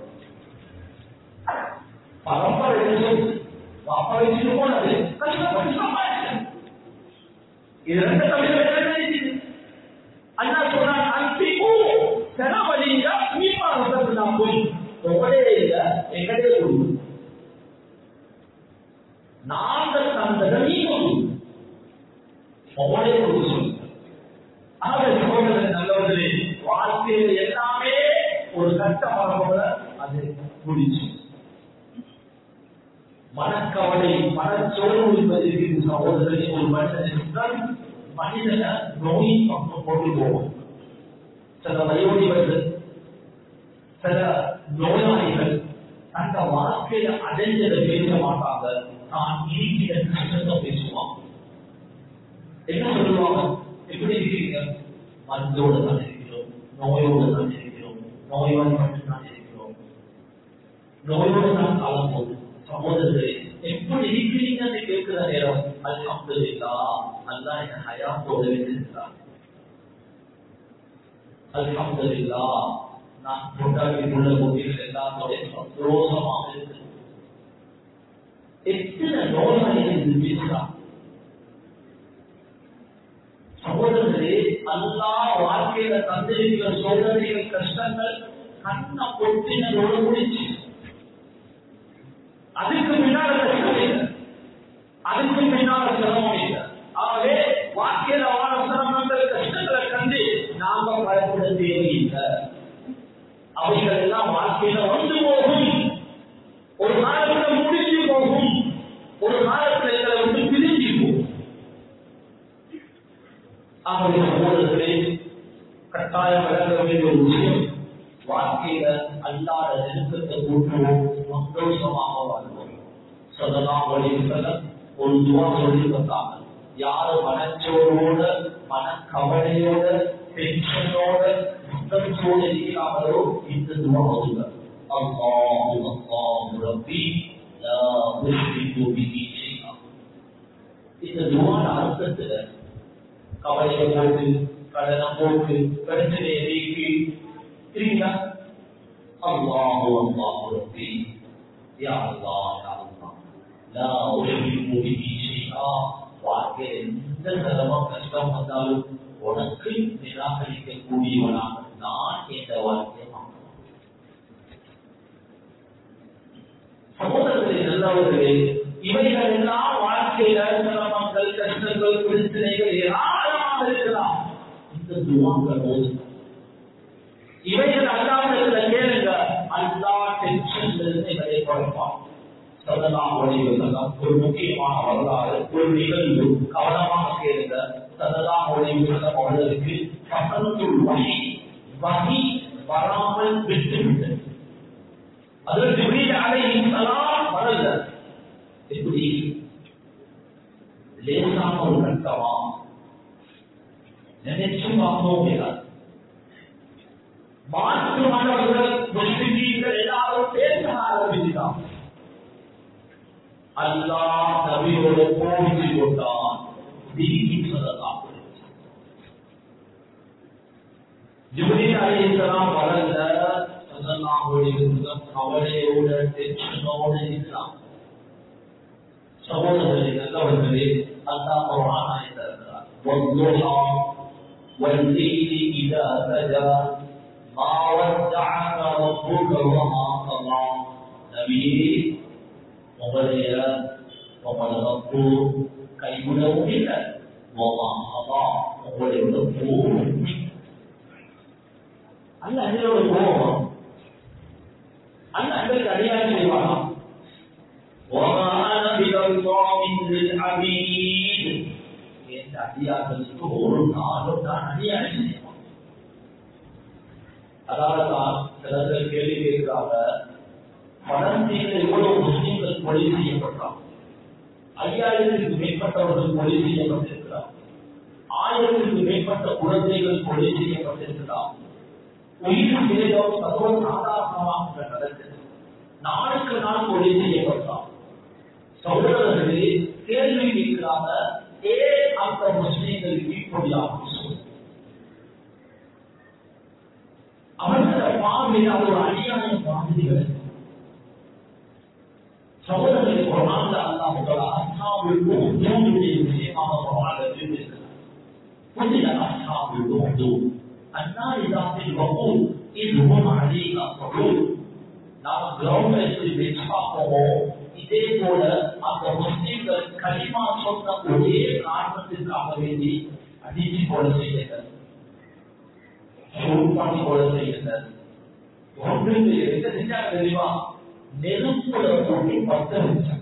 பரம்பரை சொத்து பாப்பா வச்சுட்டு போனது கஷ்டப்பட்டு சம்பாதிச்சேன் இது ரெண்டு தவிர வேற என்ன இருக்குது? அண்ணா சொல்றான் அன்பிக்கு செலவழிங்க மீமானத்தை நான் போய் உங்களே இல்ல எங்களே கொடு நாங்கள் தந்ததை நீங்க கொடு உங்களே கொடு சொல்லு ஆக சகோதரன் நல்லவர்களே வாழ்க்கையில் எல்லாமே ஒரு கட்டம் வரப்போல அது முடிச்சு மனக்கவலை மனச்சோர்வு என்பது இது சகோதரனை ஒரு மனிதன் மனிதனை நோய் பக்கம் கொண்டு போகும் சில வயோதிபர்கள் சில நோயாளிகள் அந்த வாழ்க்கையில அடைஞ்சதை பேச மாட்டாங்க நான் இருக்கிற கஷ்டத்தை பேசுவான் என்ன சொல்லுவாங்க எப்படி இருக்கிறீங்க மருந்தோட தான் இருக்கிறோம் நோயோட தான் இருக்கிறோம் நோயோடு மட்டும்தான் இருக்கிறோம் நோயோட தான் காலம் போகுது சகோதரர்களே எப்படி இருக்கிறீங்கன்னு கேட்கிற நேரம் அல்ஹம்துலில்லா அல்லாஹ் என்ன ஹயாத்தோட வச்சிருக்கிறார் அல்ஹம்துலில்லா நான் கொண்டாடி உள்ள போட்டிகள் எல்லாத்தோட சந்தோஷமாக இருக்கு எத்தனை நோயாளிகள் இது பேசுறான் சகோதரர்களே அல்லா வாழ்க்கையில தந்திருக்கிற சோதனைகள் கஷ்டங்கள் கண்ண பொட்டினோட முடிச்சு அதுக்கு பின்னால கஷ்டம் இல்லை அதுக்கு பின்னால சிரமம் இல்லை ஆகவே வாழ்க்கையில வாழ சிரமங்கள் கஷ்டங்களை கண்டு நாம பயப்பட தேவையில்லை அவைகள் எல்லாம் வாழ்க்கையில வந்து போகும் ஒரு காலத்துல முடிஞ்சு போகும் ஒரு காலத்துல எங்களை வந்து பிரிஞ்சு போகும் ஆகவே சகோதரர்களே கட்டாயம் விளங்க வேண்டிய ஒரு விஷயம் வாழ்க்கையில அல்லாத நெருக்கத்தை கூட்டுவோம் சந்தோஷமாக வாழ்வோம் சொல்லலாம் வழிகளை ஒரு துவா சொல்லி வந்தாங்க யாரு மனச்சோரோட மனக்கவலையோட டென்ஷனோட துக்கத்தோட இருக்கிறாங்களோ இந்த துவா ஓதுங்க அல்லாஹு அல்லாஹு ரப்பி லா உஷ்ரிகு பிஹி ஷைஆ இந்த துவான அர்த்தத்துல கவலையை போட்டு கடனை போட்டு பிரச்சனையை நீக்கி சரிங்களா அல்லாஹு அல்லாஹு ரப்பி யா அல்லாஹ் யா அல்லாஹ் லா உஷ்ரிகு பிஹி ஷைஆ வாழ்க்கையில் எந்த சிரமம் கஷ்டம் வந்தாலும் உனக்கு நிராகரிக்கக்கூடியவனாக நான் என்ற வாழ்க்கையை மாற்றணும் சகோதரர்களே நல்லவர்களே இவைகள் எல்லாம் வாழ்க்கையில சிரமங்கள் கஷ்டங்கள் பிரச்சனைகள் ஏராளமாக இருக்கலாம் இந்த இந்த துவாங்கள் போது இவைகள் அல்லாவிடத்துல கேளுங்க அல்லா டென்ஷன்ல இருந்து எங்களை குறைப்பான் சதலாம் ஒளிவுதான் ஒரு முக்கியமான வரலாறு ஒரு நிகழ்வு கவனமாக கேளுங்க சதலாம் ஒளிவுதான் அவர்களுக்கு பசந்துள் வகை வகை வராமல் விட்டுவிட்டது அதில் ஜிப்ரீல் அலைஹிஸ்ஸலாம் வரல எப்படி லேசான ஒரு கட்டமா நினைச்சு பார்க்கவும் முடியாது மாற்று மன்னர்கள் முஸ்லிம்கள் எல்லாரும் பேச ஆரம்பிச்சான் அல்லாஹ் நபியோட கோவிச்சு கொண்டான் தீனி சொல்லலாம் ஜிப்ரீல் அலைஹிஸ்ஸலாம் வரல சல்லல்லாஹுடைய கவலையோட டென்ஷனோட இருக்கலாம் சகோதரர்களே நல்லவர்களே அல்லாஹ் குர்ஆன் ஆயத்திருக்கிறார் والضحى والليل إذا سجى ما ودعك ربك وما قضى நபியே உங்களுடைய உங்களோட ரப்பு கைவிடவும் இல்லை وما قضى உங்களுடைய ரப்பு அல்ல அண்ணனோட கோபம் அல்ல அண்ணனுக்கு அநியாயம் செய்வானா وما أنا بظلام للعبيد என் அடியார்களுக்கு ஒரு நாளும் நான் அநியாயம் செய்வான் அதாவது தான் சில பேர் கேள்வி கேட்கிறாங்க பழந்தீர்கள் எவ்வளவு முஸ்லீம்கள் கொலை செய்யப்பட்டான் ஐயாயிரத்துக்கு மேற்பட்டவர்கள் கொலை செய்யப்பட்டிருக்கிறார் ஆயிரத்துக்கு மேற்பட்ட குழந்தைகள் கொலை செய்யப்பட்டிருக்கிறார் உயிர் சேதம் சர்வ சாதாரணமாக நடந்தது நாளுக்கு நாள் கொலை செய்யப்பட்டார் சகோதரர்களே கேள்வி கேட்கிறாங்க ஏன் அந்த முஸ்லீம்களுக்கு இப்படியாக அவர்கள பார்வையில் அது ஒரு அநியாயம் மாதிரி சகோதரர்களை குரான்ல அல்லாஹ் முதல்ல அஸ்ஹாபுல் உஹ்தூனுடைய விஷயமாக குரான்ல சொல்லியிருக்கிறார் قتل أصحاب الأخدود النار ذات الوقود إذ هم عليها قعود நாம் கிரௌண்ட்ல எப்படி வச்சு பார்ப்போமோ இதே போல அந்த முஸ்லிம்கள் களிமா சொன்ன ஒரே காரணத்திற்காக வேண்டி அடிச்சு கொலை செய்தனர் ஷூட் பண்ணி கொலை செய்தனர் ஒன்றுக்கு என்ன செஞ்சாங்க தெரியுமா நெருப்புல போட்டு பத்த வச்சாங்க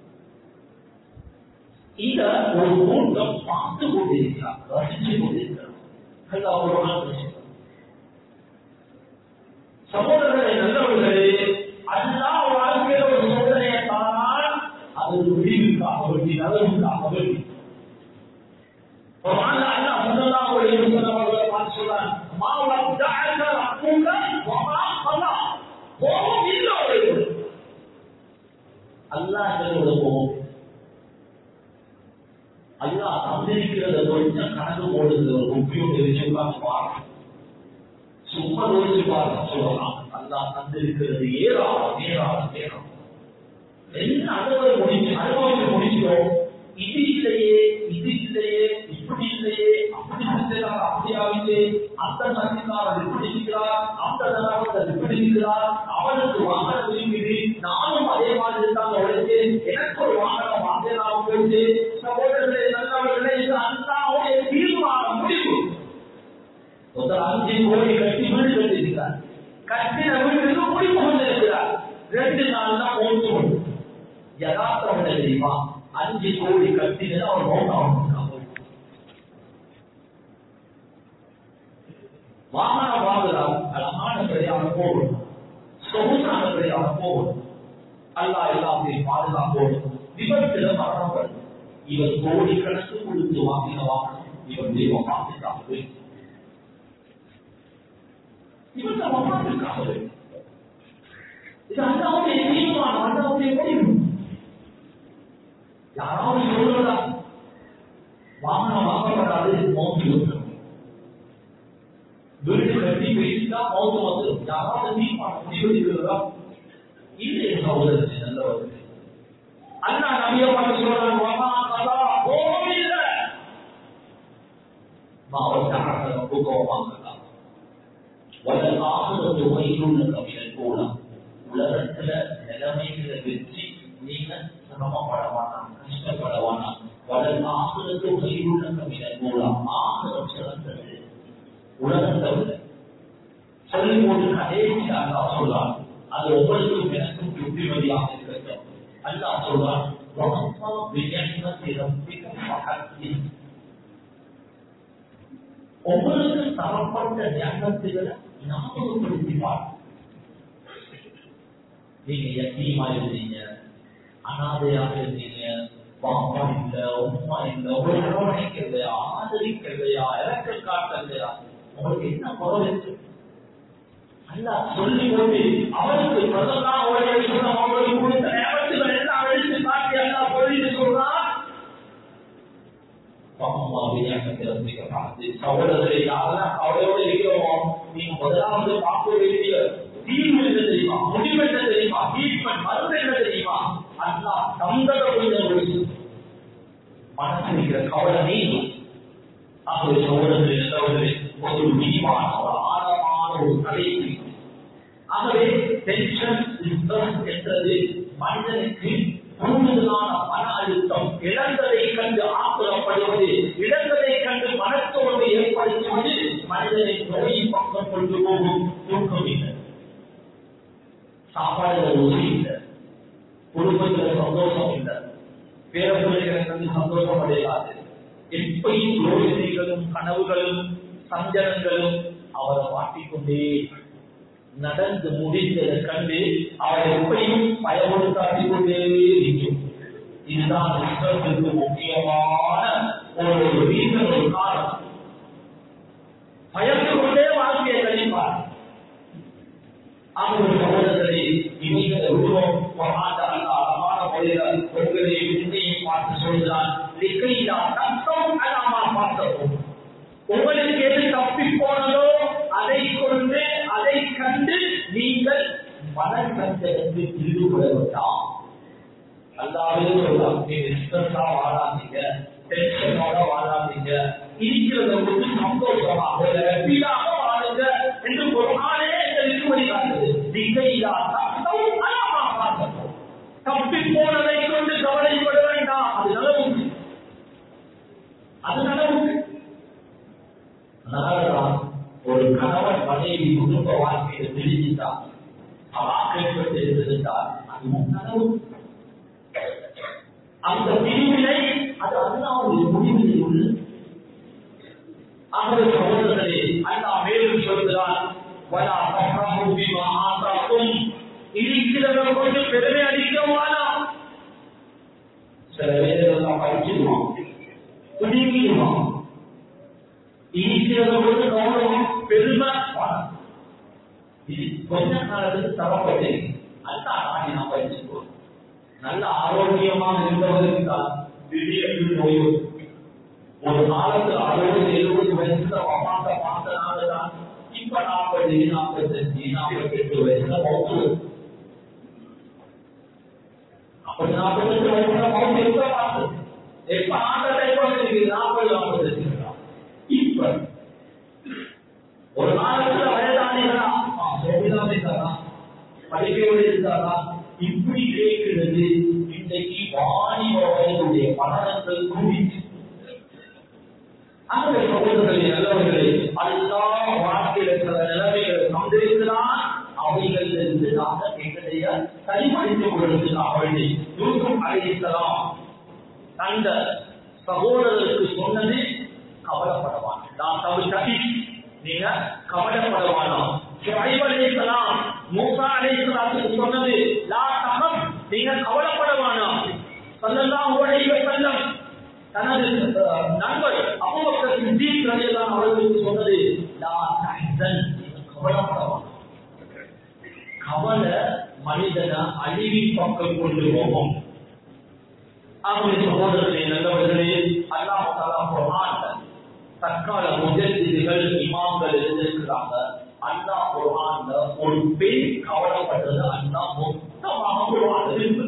இத ஒரு கூட்டம் பார்த்து கொண்டிருக்கிறார் ரசிச்சு கொண்டிருக்கிறார் அது அவரோட சகோதரர்களை நல்லவர்களே அல்லா வாழ்க்கையில ஒரு சோதனையை தானால் அது முடிவுக்காக வேண்டி நலவுக்காக வேண்டி குர்ஆன்ல அல்லாஹ் ஸல்லல்லாஹு அலைஹி வஸல்லம் அவர்களை பார்த்து சொல்றான் மா வதஅக ரப்புக வமா கலா கோபம் இல்ல அவருக்கு அல்லாஹ் எங்களோட கோபம் அல்லாஹ் தந்திருக்கிறத கொஞ்சம் கணக்கு போடுறது ஒரு உப்பியோட விஷயம் பாருங்க சும்மா யோசிச்சு பாருங்க சொல்லலாம் அல்லாஹ் தந்திருக்கிறது ஏராளம் ஏராளம் ஏராளம் என்ன அனுபவ முடிஞ்சு அனுபவிச்சு முடிச்சோம் இது இல்லையே இது இல்லையே இப்படி இல்லையே அப்படி செஞ்சார் அப்படியாவில்லை அந்த சந்திக்காரர் இப்படி இருக்கிறார் அந்த தராவத்தர் இப்படி இருக்கிறார் அவனுக்கு வாகனம் இருக்குது நானும் அதே மாதிரி இருந்தாங்க உழைத்தேன் எனக்கு ஒரு வாகனம் வாங்கினாலும் போயிட்டு சகோதரர்களே நல்லவர்களே இது அல்லாவுடைய தீர்மானம் முடிவு ஒருத்தர் அஞ்சு கோடி கட்டி வீடு கட்டியிருக்கிறார் கட்டின வீட்டுக்கு முடிவு கொண்டிருக்கிறார் ரெண்டு நாள் தான் ஓட்டு கொண்டு யதார்த்தம் என்ன தெரியுமா அஞ்சு கோடி கட்டினது அவர் நோக்கம் வாகனம் வாங்கலாம் அழகான பிரயாணம் போகணும் சொகுசான பிரயாணம் போகணும் அல்லா எல்லாத்தையும் பாதுகாப்போடு விபத்துல மரணம் வரும் இவர் கோடி கணக்கு கொடுத்து வாங்கின வாகனம் இவர் தெய்வம் பாதுகாப்பு இவர் நம்ம பாதுகாப்பு இது அண்ணாவுடைய தீர்மானம் அண்ணாவுடைய முடிவு யாராவது சொல்றதா வாகனம் வாங்கப்படாது மோதி வந்துடும் வீடு கட்டி பேசிட்டா மோது வந்துடும் யாராவது தீர்மானம் முடிவெடுக்கிறதா இல்லை சகோதரத்தை நல்லவர்கள் அண்ணா நம்பிய பார்த்து சொல்றாங்க வாமா கதா கோபம் இல்லை மாவட்ட கோபமாக வளர் ஆகுறது வயிறுள்ள கவியல் போலாம் உலகத்துல நிலைமைகளை வச்சு நீங்க சிரமப்பட வேணாம் கஷ்டப்பட வேணாம் வளர் ஆகுறது வயிறுள்ள கவியல் போலாம் ஆகுறம் சிறந்தது உலகத்தை சொல்லி போட்டு கடைசி அல்லா சொல்றான் அது ஒவ்வொருக்கும் எனக்கும் புத்திமதியாக இருக்கட்டும் அல்லா சொல்றான் உங்களுக்கு தரப்பட்ட ஞானத்துகளை ஞாபகப்படுத்திப்பார் நீங்க எத்தீமா இருந்தீங்க அனாதையாக இருந்தீங்க பாப்பா இல்ல உமா இல்ல ஒரு அரவணைக்க இல்லையா ஆதரிக்க இல்லையா இறக்க காட்ட இல்லையா உங்களுக்கு என்ன குறவு இருக்கு அல்ல சொல்லி கொண்டு அவருக்கு பிரதமா அவருடைய சொன்ன அவருக்கு கொடுத்த நேரத்துகள் எல்லாம் எடுத்து காட்டி அல்லா பொழுது சொல்றான் சகோதரரை யாரெல்லாம் அவரோடு இருக்கிறோமோ நீங்க முதலாவது பார்க்க வேண்டிய தீர்வு என்ன தெரியுமா முடிவு என்ன தெரியுமா ட்ரீட்மெண்ட் மருந்து என்ன தெரியுமா அல்லா தந்தத புரிந்த மனசு இருக்கிற கவலை நீங்க ஆகவே சகோதரர்களே நல்லவர்களே ஒரு விரிவான ஒரு ஆழமான ஒரு கலைக்கு ஆகவே டென்ஷன் என்றது மனிதனுக்கு கூடுதலான மன அழுத்தம் இழந்ததை கண்டு ஆக்குறப்படுவது இழந்ததை கண்டு மனத்தோடு ஏற்படுத்துவது மனிதனை நோய் பக்கம் கொண்டு போகும் தூக்கம் இல்லை சாப்பாடுல ருசி இல்லை குடும்பத்துல சந்தோஷம் இல்லை பேர பிள்ளைகளுக்கு சந்தோஷம் அடையாது எப்பயும் யோசனைகளும் கனவுகளும் சஞ்சலங்களும் அவரை மாட்டிக்கொண்டே நடந்து முடிந்ததை கண்டு அவர் எப்பயும் பயமுறுத்தாட்டிக் கொண்டே இருக்கும் இதுதான் புத்தகத்திற்கு முக்கியமான ஒரு ரீசன் ஒரு காரணம் பயந்து கொண்டே வாழ்க்கையை கழிப்பார் அவர் சகோதரரை இவங்க உருவம் மகாத அல்ல அழகான முறையில் உங்களை உண்மையை பார்த்து சொல்கிறான் லிக்கையிலா தத்தம் அலாமா பார்த்தோம் உங்களுக்கு எது தப்பி போனதோ அதை கொண்டு அதை கண்டு நீங்கள் மனசஞ்சலத்தில் ஈடுபட வேண்டாம் அல்லாவே சொல்லலாம் நீங்க ஸ்ட்ரெஸ்ஸா வாழாதீங்க டென்ஷனோட வாழாதீங்க இருக்கிறத வந்து சந்தோஷமாக ஹாப்பியாக வாழுங்க என்று ஒரு நாளே எங்களுக்கு வழிகாட்டுது திகையிலா தத்தம் அலாமா பார்த்தோம் தப்பி போனதை கொண்டு கவலைப்பட வேண்டாம் அது நலவுக்கு அது நலவுக்கு அதனாலதான் ஒரு கணவன் மனைவி குடும்ப வாழ்க்கையை பிரிஞ்சுட்டான் அவாக்கப்பட்டு இருந்திருந்தால் அதுவும் கனவு அந்த பிரிவினை அது அல்லாவுடைய முடிவில் உள்ளது ஆகவே சகோதரர்களே அல்லா மேலும் சொல்கிறான் வலா தஃப்ரஹு பிமா ஆதாக்கும் இருக்கிறத கொண்டு பெருமை அடிக்க வேணாம் சில வேதெல்லாம் படிச்சிருவான் பிடிக்கிடுவான் இருக்கிறத கொண்டு கௌரவம் பெருமை இது கொஞ்ச காலத்துக்கு தரப்பட்டு அல்ல ஆடி நாம் படிச்சுக்கோம் நல்ல ஆரோக்கியமாக இருந்தவருக்கு தான் திடீர்னு நோய் வரும். ஒரு காலத்துல அறுபது எழுபது வயசுல அம்மாட்ட பார்த்தனால தான் இப்ப நாற்பது நாற்பத்தஞ்சு நாற்பத்தி எட்டு வயசுல மௌத்து அப்படி நாற்பத்தஞ்சு வயசுல மௌத்து எப்ப பார்த்தது எப்ப ஆண்ட டைம் வந்து நாற்பது நாற்பத்தஞ்சு இப்ப ஒரு காலத்துல வயதானிகளா சோபிதான் இருக்காரா படிப்போடு இருக்காரா இப்படி கேட்கிறது இன்றைக்கு வாணிப வயதுடைய மரணங்கள் கூடிச்சு அந்த சகோதரர்களே நல்லவர்களே அதுதான் வாழ்க்கையில சில நிலைமைகளை சந்திருக்கிறான் அவைகளிலிருந்து நாங்கள் எங்களுடைய சரிபடுத்திக் கொள்வதற்காக வேண்டி யூசுப் அழைக்கலாம் அந்த சகோதரருக்கு சொன்னது கவலைப்படவான் நான் தவிர கதி நீங்க கவலைப்படவானாம் அலைவலாம் மூசா அலைவலாத்துக்கு சொன்னது லா தகம் நீங்க கவலைப்படவானாம் சொல்லலாம் உடைய செல்லம் தனது அஹ், நண்பர் அபுபக்கர் சித்திக் ரலியல்லாஹு அவர்களுக்கு சொன்னது லா தஹ்சன் நீங்க கவலைப்படவானாம் கவலை மனிதனை அழிவின் பக்கம் கொண்டு போகும் ஆகவே சகோதரர்களே நல்லவர்களே அல்லாஹ் தலா குர்ஆன்ல தற்கால முஜத்திகள் இமாம்கள் இருந்திருக்கிறாங்க அல்லாஹ் குர்ஆன்ல ஒரு பெண் கவலைப்பட்டது அல்லாஹ் மொத்தமாக குர்ஆன்ல இருக்கு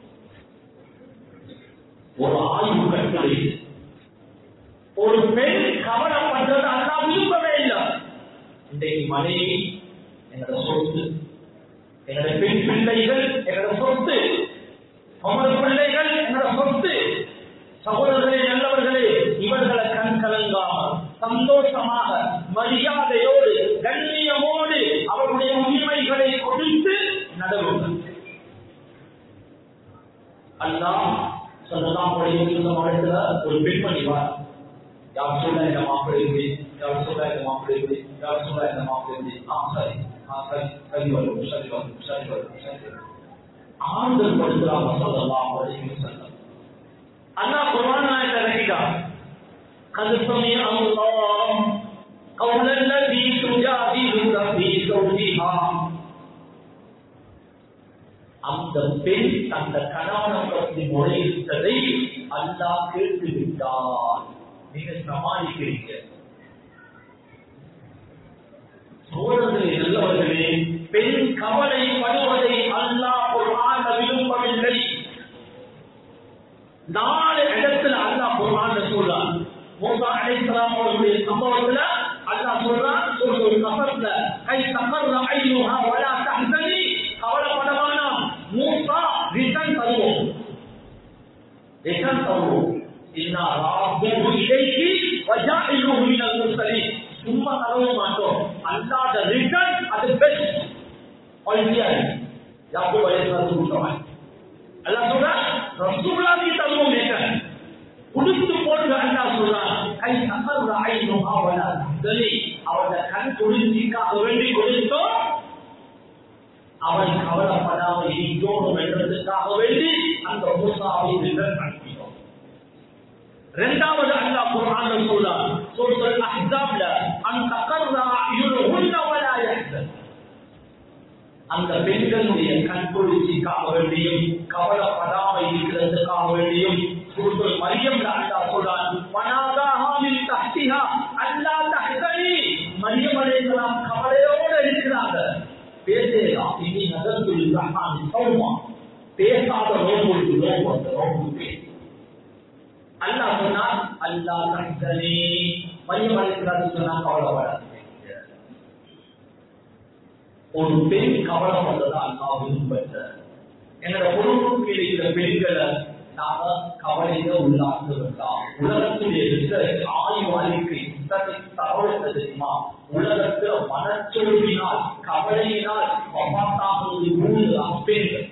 ஒரு ஆய்வு கட்டுரை ஒரு பெண் கவலைப்பட்டது அல்லாஹ் விரும்பவே இல்லை இன்றைக்கு மனைவி என்னோட சொத்து என்னோட பெண் பிள்ளைகள் என்னோட சொத்து உமது பிள்ளைகள் என்னோட சொத்து சகோதரர்களே நல்லவர்களே இவர்களை கண் கலங்காமல் சந்தோஷமாக மரியாதையோடு கண்ணியமோடு அவருடைய உரிமைகளை கொடுத்து நடவுங்கள் அல்லாஹ் சொல்லலாம் இடத்துல ஒரு பெண்மணி வா யார் சொல்ல இந்த மாப்பிள்ளை இப்படி யார் சொல்ல இந்த மாப்பிள்ளை இப்படி யார் சொல்ல இந்த மாப்பிள்ளை இப்படி ஆ சரி ஆ சரி சரி வரும் சரி வரும் சரி வரும் சரி வரும் ஆண்கள் படுத்துறாங்க சொல்லலாம் அப்படின்னு சொல்ல அண்ணா குரான் ஆயத்தை இறக்கிட்டான் قد سمع الله قول الذي تجادلك في زوجها அந்த பெண் தந்த கணவனை பற்றி முறையிட்டதை அல்லாஹ் கேட்டு விட்டார் நீங்க சமாளிக்கிறீங்க சோழர்களே நல்லவர்களே பெண் கவலை படுவதை அல்லாஹ் குர்ஆன்ல விரும்பவில்லை நாலு இடத்துல அல்லாஹ் குர்ஆன்ல சொல்றான் மூசா அலைஹிஸ்ஸலாம் அவர்களுடைய சம்பவத்துல அல்லாஹ் சொல்றான் ஒரு கஃபர்ல கை தமர்ர ஐயுஹா வலா தஹ்சனி கவலைப்பட வேணாம் மூசா ரிட்டர்ன் தருவோம் ரிட்டர்ன் தருவோம் இன்னா ராப்புஹு இலைஹி வஜாஇலுஹு மினல் முர்சலீன் சும்மா தரவே மாட்டோம் அல்லாத ரிட்டர்ன் அது பெஸ்ட் ஆல்ரெடியா யாக்கோப் அலைஹிஸ்ஸலாம் சொல்றாங்க அல்லாஹ் சொல்றான் ரசூலுல்லாஹி தருவோம் ரிட்டர்ன் உடுத்து போட்டு அல்லாஹ் சொல்றான் கை தமர்ர ஐயுஹா வலா தஹ்சனி அவட கண் குளிர்ச்சிக்காக வேண்டி கொடுத்தோம் அவன் கவலைப்படாமல் இருக்கணும் என்றதுக்காக வேண்டி அந்த மூசாவை ரிட்டர்ன் அனுப்பினோம் இரண்டாவது அல்லாஹ் குர்ஆன்ல சொல்றான் சூரத்துல் அஹ்ஸாப்ல அன் தகர்ரா அயுனுஹுன்ன வலா யஹ்சன் அந்த பெண்களுடைய கண்குளிர்ச்சிக்காக வேண்டியும் கவலைப்படாமல் இருக்கிறதுக்காக வேண்டியும் சூரத்துல் மரியம்ல அல்லாஹ் சொல்றான் வனாதாஹா மின் தஹ்திஹா அல்லா தஹ்சனி மரியம் அலைஹிஸ்ஸலாம் கவலையோடு இருக்கிறாங்க பேசலாம் இனி நகர்ந்துள்ள ரஹ்மான் சௌமா பேசாத நோம்புக்கு நோம்பு அந்த நோம்புக்கு அல்லாஹ் சொன்னார் அல்லாஹ் தஹ்சனி மரியம் அலைஹிஸ்ஸலாம் சொன்னா கவலைப்படாதீங்க ஒரு பெண் கவலைப்பட்டதா அல்லாஹ் விரும்பற்ற என்னோட பொருளுக்கு இருக்கிற பெண்களை நாம கவலையில உள்ளாக்க வேண்டாம் உலகத்துடைய ரிசர்ச் ஆய்வு அறிக்கை தகவல் தெரியுமா உலகத்துல மனச்சொல்வினால் கவலையினால் பப்பாத்தாகுவது மூணு பெண்கள்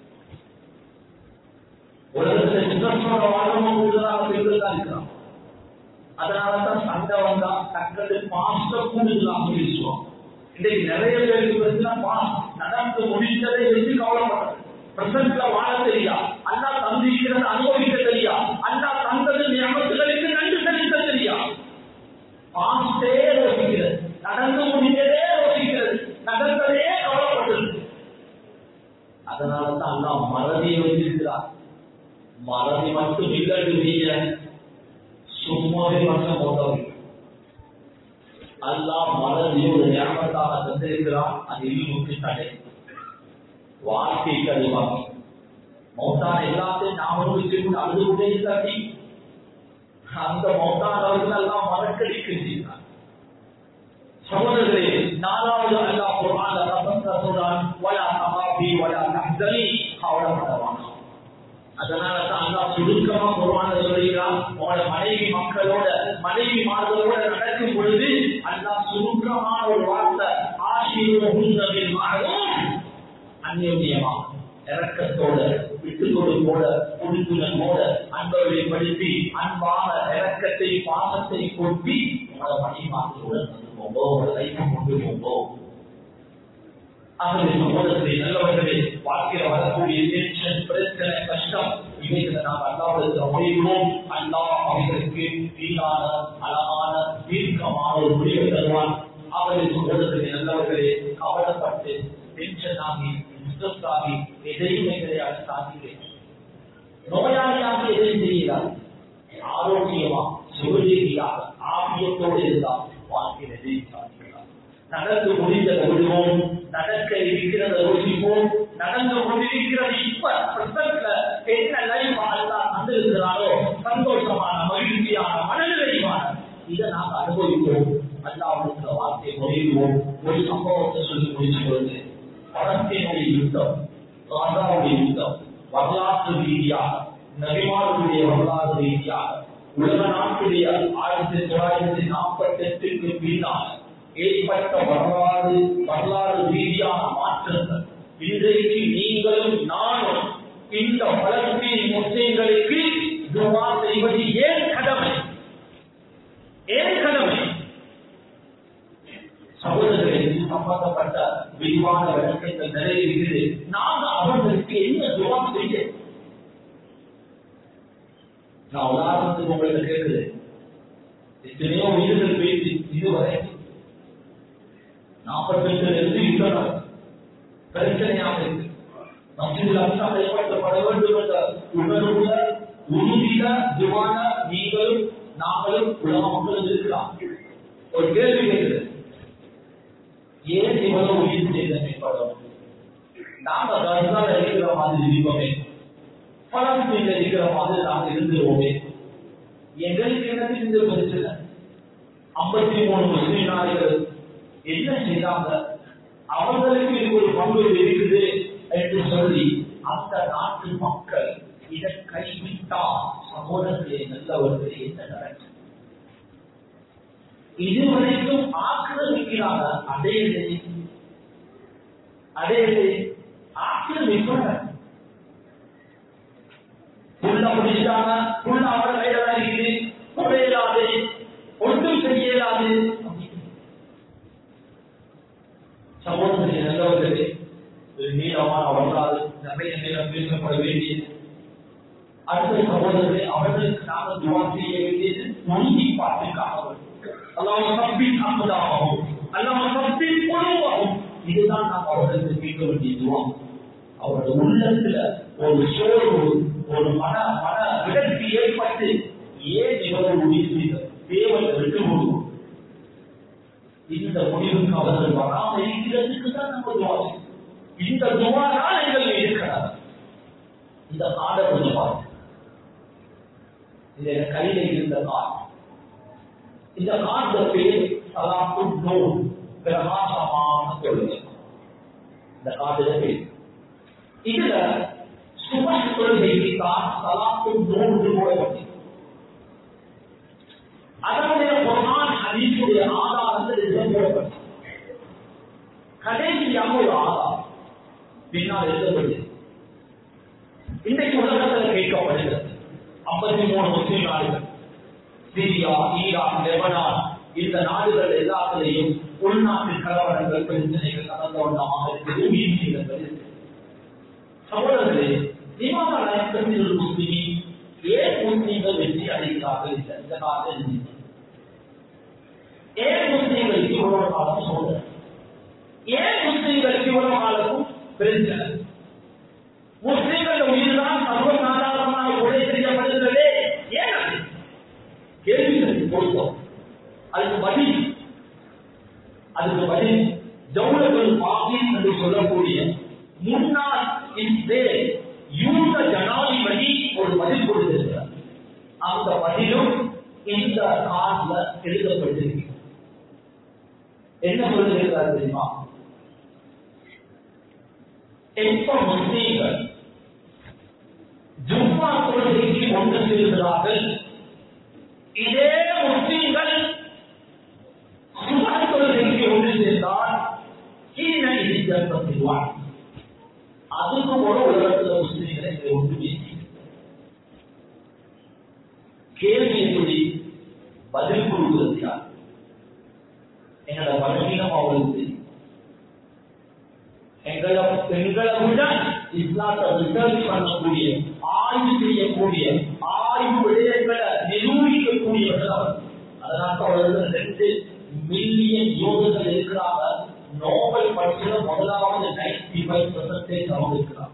உலகத்துல ரிசர்ச்சோட வாழ்வும் கூடுதலாக பெண்கள் தான் இருக்கிறான் அதனாலதான் சண்டை வந்தா தக்கது மாஸ்டர் கூடுதலாக பேசுவோம் இன்னைக்கு நிறைய பேருக்கு வந்து பாஸ் நடந்து முடிந்ததை வச்சு கவலைப்படுறது பிரசன்ட்ல வாழ தெரியா அண்ணா தந்திருக்கிறது அனுபவிக்க தெரியா அண்ணா தந்தது நியமத்துகளுக்கு நன்றி செலுத்த தெரியா பாஸ்டே யோசிக்கிறது நடந்து முடிந்ததே யோசிக்கிறது நடந்ததே கவலைப்படுறது அதனாலதான் அண்ணா மறதியை வச்சிருக்கிறார் மறதி மட்டும் இல்லைன்னு சும்மாவே மட்டும் மோதல் அல்லாஹ் மறதியை ஒரு ஞாபகத்தாக தந்திருக்கிறான் அது இல்முக்கு தடை வாழ்க்கைக்கு அது வாங்கி மௌத்தான எல்லாத்தையும் நாம வச்சுக்கொண்டு அழுது கொண்டே இல்லாட்டி அந்த மௌத்தானவர்கள் எல்லாம் மறக்கடிக்கின்றார் சகோதரர்களே நாலாவது அல்லாஹ் குர்ஆன்ல ரப்பந்த சொல்றான் வலா தகாபி வலா தஹ்சனி கவலைப்படவானா அதனால தான் அல்லாஹ் சுருக்கமா குர்ஆன்ல சொல்கிறான் உங்களோட மனைவி மக்களோட மனைவி மார்களோட நடக்கும் பொழுது அல்லாஹ் சுருக்கமான ஒரு வார்த்தை ஆஷிருஹுன்ன பில் மஅரூஃப் அந்நியமா இறக்கத்தோட விட்டு கொடுப்போட குடித்துணர்வோட அன்பர்களை படுத்தி அன்பான இறக்கத்தை பாசத்தை கொட்டி உங்களோட மணிமாக்களுடன் வந்து போங்கோ உங்களோட லைஃபை கொண்டு போங்கோ ஆகவே சகோதரத்தை நல்லவர்களே வாழ்க்கையில வரக்கூடிய டென்ஷன் பிரச்சனை கஷ்டம் இவைகளை நாம் அல்லாவுடைய முடிவோம் அல்லாஹ் அவர்களுக்கு வீணான அழகான தீர்க்கமான ஒரு முடிவை தருவான் அவர்கள் சகோதரத்தை நல்லவர்களே கவலைப்பட்டு டென்ஷன் ஆகி டிஸ்டர்ப் ஆகி எதையுமே கிடையாது சாதிக்கிறேன் நோயாளியாக எதையும் செய்யலாம் ஆரோக்கியமா சுகஜீவியாக ஆபியத்தோடு இருந்தால் வாழ்க்கையில் எதையும் சாதிக்கலாம் நடந்து முடிந்ததை விடுவோம் நடக்க இருக்கிறத யோசிப்போம் நடந்து கொண்டிருக்கிறது இப்ப பிரசன்ட்ல என்ன லைஃப் அல்லா தந்திருக்கிறாரோ சந்தோஷமான மகிழ்ச்சியான மனநிலைமான இதை நாங்கள் அனுபவிக்கிறோம் அல்லாவுடைய வார்த்தை மொழிவோம் ஒரு சம்பவத்தை சொல்லி முடிச்சு கொள்வது பணத்தினுடைய யுத்தம் ராஜாவுடைய யுத்தம் வரலாற்று ரீதியாக நபிமாருடைய வரலாறு ரீதியாக உலக நாட்டுடைய ஆயிரத்தி தொள்ளாயிரத்தி நாற்பத்தி எட்டுக்கு பின்னால் ஏற்பட்ட வரலாறு வரலாறு ரீதியான மாற்றங்கள் இன்றைக்கு நீங்களும் நானும் இந்த பலஸ்தீன் முஸ்லிம்களுக்கு துவா செய்வது ஏன் கடமை ஏன் கடமை சகோதரர்களுக்கு சம்பந்தப்பட்ட விரிவான விளக்கங்கள் நிறைய இருக்குது நாங்க அவர்களுக்கு என்ன துவா செய்ய நான் உதாரணத்துக்கு உங்களுக்கு கேட்குறேன் எத்தனையோ உயிர்கள் பேசி இதுவரை நாற்பத்தெட்டுல இருந்து யுத்தம் பிரச்சனையாக இருக்கு மத்தியில் அம்சம் ஏற்படுத்தப்பட வேண்டும் என்ற உணர்வுல உறுதியில துவான நீங்களும் நாங்களும் உலக மக்களும் இருக்கலாம் ஒரு கேள்வி கேட்குது ஏன் இவ்வளவு உயிர் சேதம் ஏற்படும் நாம கர்நாடக இருக்கிற மாதிரி இருப்போமே பலஸ்தீன்ல இருக்கிற மாதிரி நாங்கள் இருந்துருவோமே எங்களுக்கு என்ன இந்த பிரச்சனை ஐம்பத்தி மூணு முஸ்லிம் நாடுகள் என்ன செய்தாங்க அவர்களுக்கு இது ஒரு பங்கு இருக்குது என்று சொல்லி அந்த நாட்டு மக்கள் இதை கைவிட்டால் சகோதரர்களே நல்லவர்களே என்ன நடக்கும் இதுவரைக்கும் ஆக்கிரமிக்கிறாங்க அதே அதே ஆக்கிரமிப்பாங்க புள்ள முடிச்சாங்க புள்ள அவர் கையில தான் இருக்குது குறையலாது ஒன்றும் செய்ய இயலாது சமூகத்தில் நல்லவர்களே ஒரு நீளமான வரலாறு நிறைய நேரம் பேசப்பட வேண்டியது அடுத்த சகோதரர்களே அவர்களுக்கு நாங்கள் துவா செய்ய வேண்டியது உறுதிப்பாட்டுக்காக அல்லாம சப்பி அமுதாகவும் அல்லாம சப்பி குழுவாகும் இதுதான் நாம் அவர்களுக்கு கேட்க வேண்டிய துவா அவருடைய உள்ளத்துல ஒரு சோர்வு ஒரு மன மன விடர்ச்சி ஏற்பட்டு ஏன் இவர்கள் முடிவு செய்த தேவன் விட்டு போடுவோம் இந்த முடிவுக்கு அவர்கள் வராமல் இருக்கிறதுக்கு தான் நம்ம துவா செய்யணும். இந்த துவா தான் எங்கள் மீது இருக்கிறார் இந்த காடை கொஞ்சம் பாருங்க இந்த கையில இருந்த கார் இந்த கார்ட பேர் சலாத்து நூல் பிரகாசமான கொள்கை இந்த கார்டுல பேர் இதுல சுப கொள்கைக்கு தான் சலாத்து நூல் போடப்பட்டது அதனுடைய குரான் ஹதீஸுடைய ஆதாரத்தில் இடம் போடப்பட்டது கடைசியாக ஒரு ஆதாரம் பின்னால் எழுதப்பட்டது இன்றைக்கு உலகத்தில் கேட்கப்படுகிறது ஐம்பத்தி மூணு முஸ்லிம் நாடுகள் சிரியா ஈரான் லெபனான் இந்த நாடுகள் எல்லாத்திலையும் உள்நாட்டு கலவரங்கள் பிரச்சனைகள் நடந்த ஒன்றமாக இருக்குது வீழ்ச்சிகள் இருக்கு சகோதரர்களே நியமன நயக்கத்தில் முஸ்லிமி ஏன் முஸ்லீம்கள் வெற்றி அடைகிறார்கள் இல்லை இந்த காலத்தில் ஏன் முஸ்லீம்களுக்கு இவ்வளவு காலம் சோதனை ஏன் முஸ்லீம்களுக்கு இவ்வளவு காலமும் பிரச்சனை முஸ்லீம்கள் உயிர்தான் சர்வசாதாரணமாக கொலை செய்யப்படுகிறதே ஏன் அது? கேள்விகள் கொடுத்தோம் அதுக்கு பதில் அதுக்கு பதில் ஜவுலர்கள் பாகி என்று சொல்லக்கூடிய முன்னாள் இஸ்ரேல் யூத ஜனாதிபதி ஒரு பதில் கொடுத்திருக்கிறார் அந்த பதிலும் இந்த கார்ல எழுதப்பட்டிருக்கு என்ன சொல்லியிருக்கிறார் தெரியுமா எப்ப முஸ்லீம்கள் ஜும்மா தொழுகைக்கு ஒன்று சேர்கிறார்கள் இதே முஸ்லீம்கள் சுப தொழுகைக்கு ஒன்று சேர்ந்தால் கீழே இடிக்கப்பட்டுவார் அதுக்கு கூட உலகத்தில் முஸ்லீம்களை இதை ஒன்று பேசி கேள்வி எப்படி பதில் கொடுக்கிறது யார் எங்களோட பலவீனம் அவங்களுக்கு தெரியும் எங்களை எங்களை விட இஸ்லாத்தை ரிசர்ச் பண்ணக்கூடிய ஆய்வு செய்யக்கூடிய ஆய்வு விடயங்களை நிரூபிக்கக்கூடியவர்கள் அவர் அதனால அவர்கள் ரெண்டு மில்லியன் யோகர்கள் இருக்கிறாங்க நோபல் பரிசுல முதலாவது நைன்டி ஃபைவ் பர்சன்டேஜ் அவங்க இருக்கிறாங்க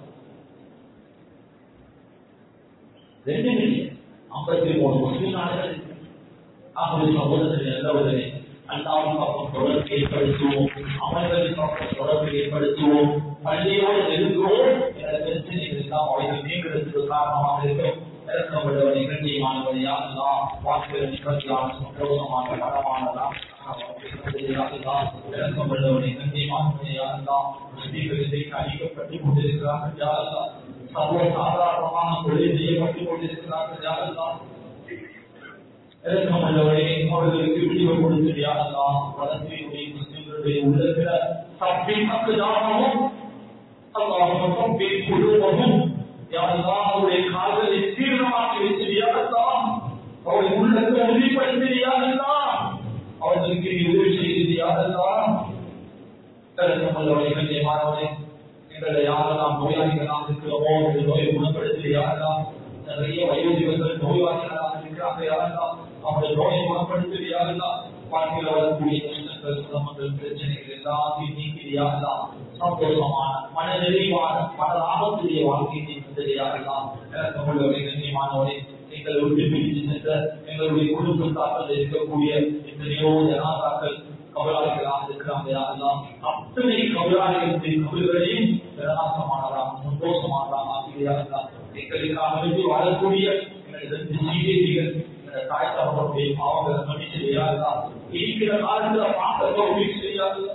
ரெண்டு மில்லியன் ஐம்பத்தி மூணு முஸ்லிம் நாடுகள் இருக்கு அப்படி சகோதரர்கள் எல்லாவர்களே அல்லாவின் பக்கம் தொடர்பு ஏற்படுத்துவோம் அவர்களின் பக்கம் தொடர்பு ஏற்படுத்துவோம் பள்ளியோடு நெருங்குவோம் என்ற பிரச்சனைகள் எல்லாம் அவைகள் நீங்கிறதுக்கு காரணமாக இருக்கும் இறக்கப்பட்டவனை கண்ணியமானவனை யாரெல்லாம் வாக்குகள் நிகழ்ச்சியான சந்தோஷமான படமானதா இறக்கப்பட்டவனை கண்ணியமானவனை யாரெல்லாம் முஸ்லீம்களிலே அழிக்கப்பட்டு கொண்டிருக்கிறார்கள் யாரெல்லாம் சர்வ சாதாரணமாக கொலை செய்யப்பட்டு கொண்டிருக்கிறார்கள் யாரெல்லாம் இறக்கமல்லவரே அவர்களுக்கு விடிவு கொடுத்தியாகலாம் வளர்ச்சியுடைய முஸ்லிம்களுடைய உள்ளத்துல சப்பின் அக்குதாகவும் அல்லாஹும் சப்பின் குழுவமும் யாரெல்லாம் அவருடைய காதலை தீவிரமாக்கி வைத்தியாகலாம் அவருடைய உள்ளத்தை உறுதிப்படுத்தியாகலாம் அவர்களுக்கு நீ உதவி செய்தியாகலாம் இறக்கமல்லவரே கண்ணியமானவரே எங்களை யாரெல்லாம் நோயாளிகளாக இருக்கிறோமோ இந்த நோயை குணப்படுத்தியாகலாம் நிறைய வயோதிபர்கள் நோய்வாதிகளாக இருக்கிறாங்க யாரெல்லாம் அவருடைய நோயை குணப்படுத்துவியாகலாம் வாழ்க்கையில் வரக்கூடிய கஷ்டங்கள் சிரமங்கள் பிரச்சனைகள் எல்லாத்தையும் நீக்கிறியாகலாம் சந்தோஷமான மன நிறைவான மன ஆபத்துடைய வாழ்க்கையை தந்ததையாகலாம் தமிழரை கண்ணியமானவரை எங்களை விட்டு பிரித்து சென்ற எங்களுடைய குடும்பத்தாக்கள் இருக்கக்கூடிய எத்தனையோ ஜனாதாக்கள் கபலாளிகளாக இருக்கிறாங்க யாரெல்லாம் அத்தனை கபலாளிகளுடைய கபல்களையும் பிரகாசமானதாக சந்தோஷமானதாக ஆகியாகலாம் எங்களுக்காக வேண்டி வாழக்கூடிய எங்களது சீரியர்கள் எங்களது தாய் தகவலுடைய பாவங்களை மன்னிச்சு செய்யாதா இருக்கிற காலத்துல பார்க்க உதவி செய்யாது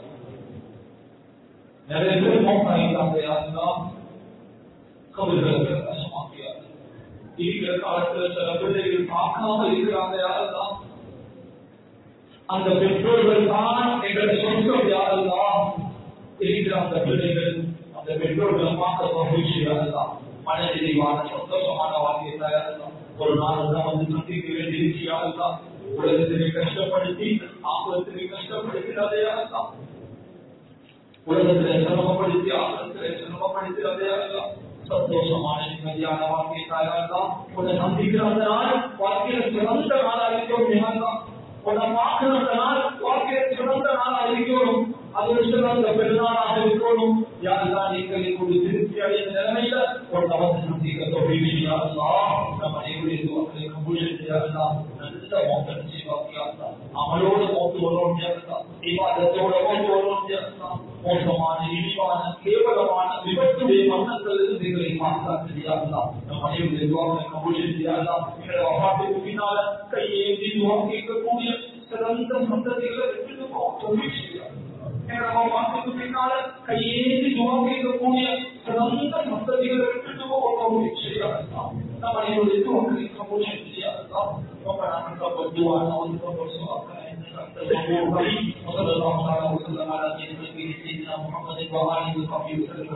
நிறைய பேர் மோட்டாங்க யாருன்னா கபல்களை கஷ்டமாக்கியாது இருக்கிற காலத்துல சில பிள்ளைகள் பார்க்காம இருக்கிறாங்க யாருதான் அந்த பெற்றோர்கள் தான் எங்களை சொந்தம் யாரெல்லாம் இருக்கிற அந்த பிள்ளைகள் அந்த பெற்றோர்களை பார்க்க மகிழ்ச்சி யாரெல்லாம் மனநிறைவான சந்தோஷமான வாழ்க்கையை தயாரெல்லாம் ஒரு நாள் தான் வந்து சந்திக்க வேண்டியிருச்சு யாரெல்லாம் உலகத்திலே கஷ்டப்படுத்தி ஆபத்திலே கஷ்டப்படுத்தி யாரெல்லாம் உலகத்திலே சிரமப்படுத்தி ஆபத்திலே சிரமப்படுத்தி யாரெல்லாம் சந்தோஷமான நிம்மதியான வாழ்க்கையை தயாரெல்லாம் உன்னை சந்திக்கிற அந்த நாள் வாழ்க்கையில சிறந்த நாளாக இருக்கும் யாரெல்லாம் உன்னை பார்க்கிற அந்த நாள் வாழ்க்கையில சிறந்த நாளாக இருக்கணும் அது சிறந்த பெருநாளாக இருக்கணும் யாரெல்லாம் நீங்கள் கொண்டு திருப்தி அடைந்த நிலைமையில ஒரு தவறு சந்திக்க தொழிலாளர்களா நம்ம அனைவருடைய துவக்களை கபூல் செய்யாதா நல்ல மோசம் செய்வாக்கியாதா அமலோட மோத்து வரணும் செய்யாதா விவாதத்தோட மோத்து வரணும் செய்யாதா மோசமான இழிவான கேவலமான விபத்துடைய மன்னங்கள் எங்களை பாதுகாத்தியாதா நம் அனைவருடைய துவக்களை கபூல் செய்யாதா எங்களை வகாட்டுக்கு பின்னால கையேந்தி துவம் கேட்கக்கூடிய சிறந்த சந்ததிகளை விட்டு தொழில் செய்யாது வாக்குக்கு பின்னால கையேந்தி துவம் கேட்கக்கூடிய சிறந்த சந்ததிகளை விட்டுட்டு போக செய்யாதான் நம்ம அனைவருடைய துவங்களை கபூல் செய்யாதான் ரொம்ப நாங்கள் கபூல் துவான வந்து கபூல் சுவாக்க وصلى الله تعالى وسلم على سيدنا محمد وعلى اله وصحبه وسلم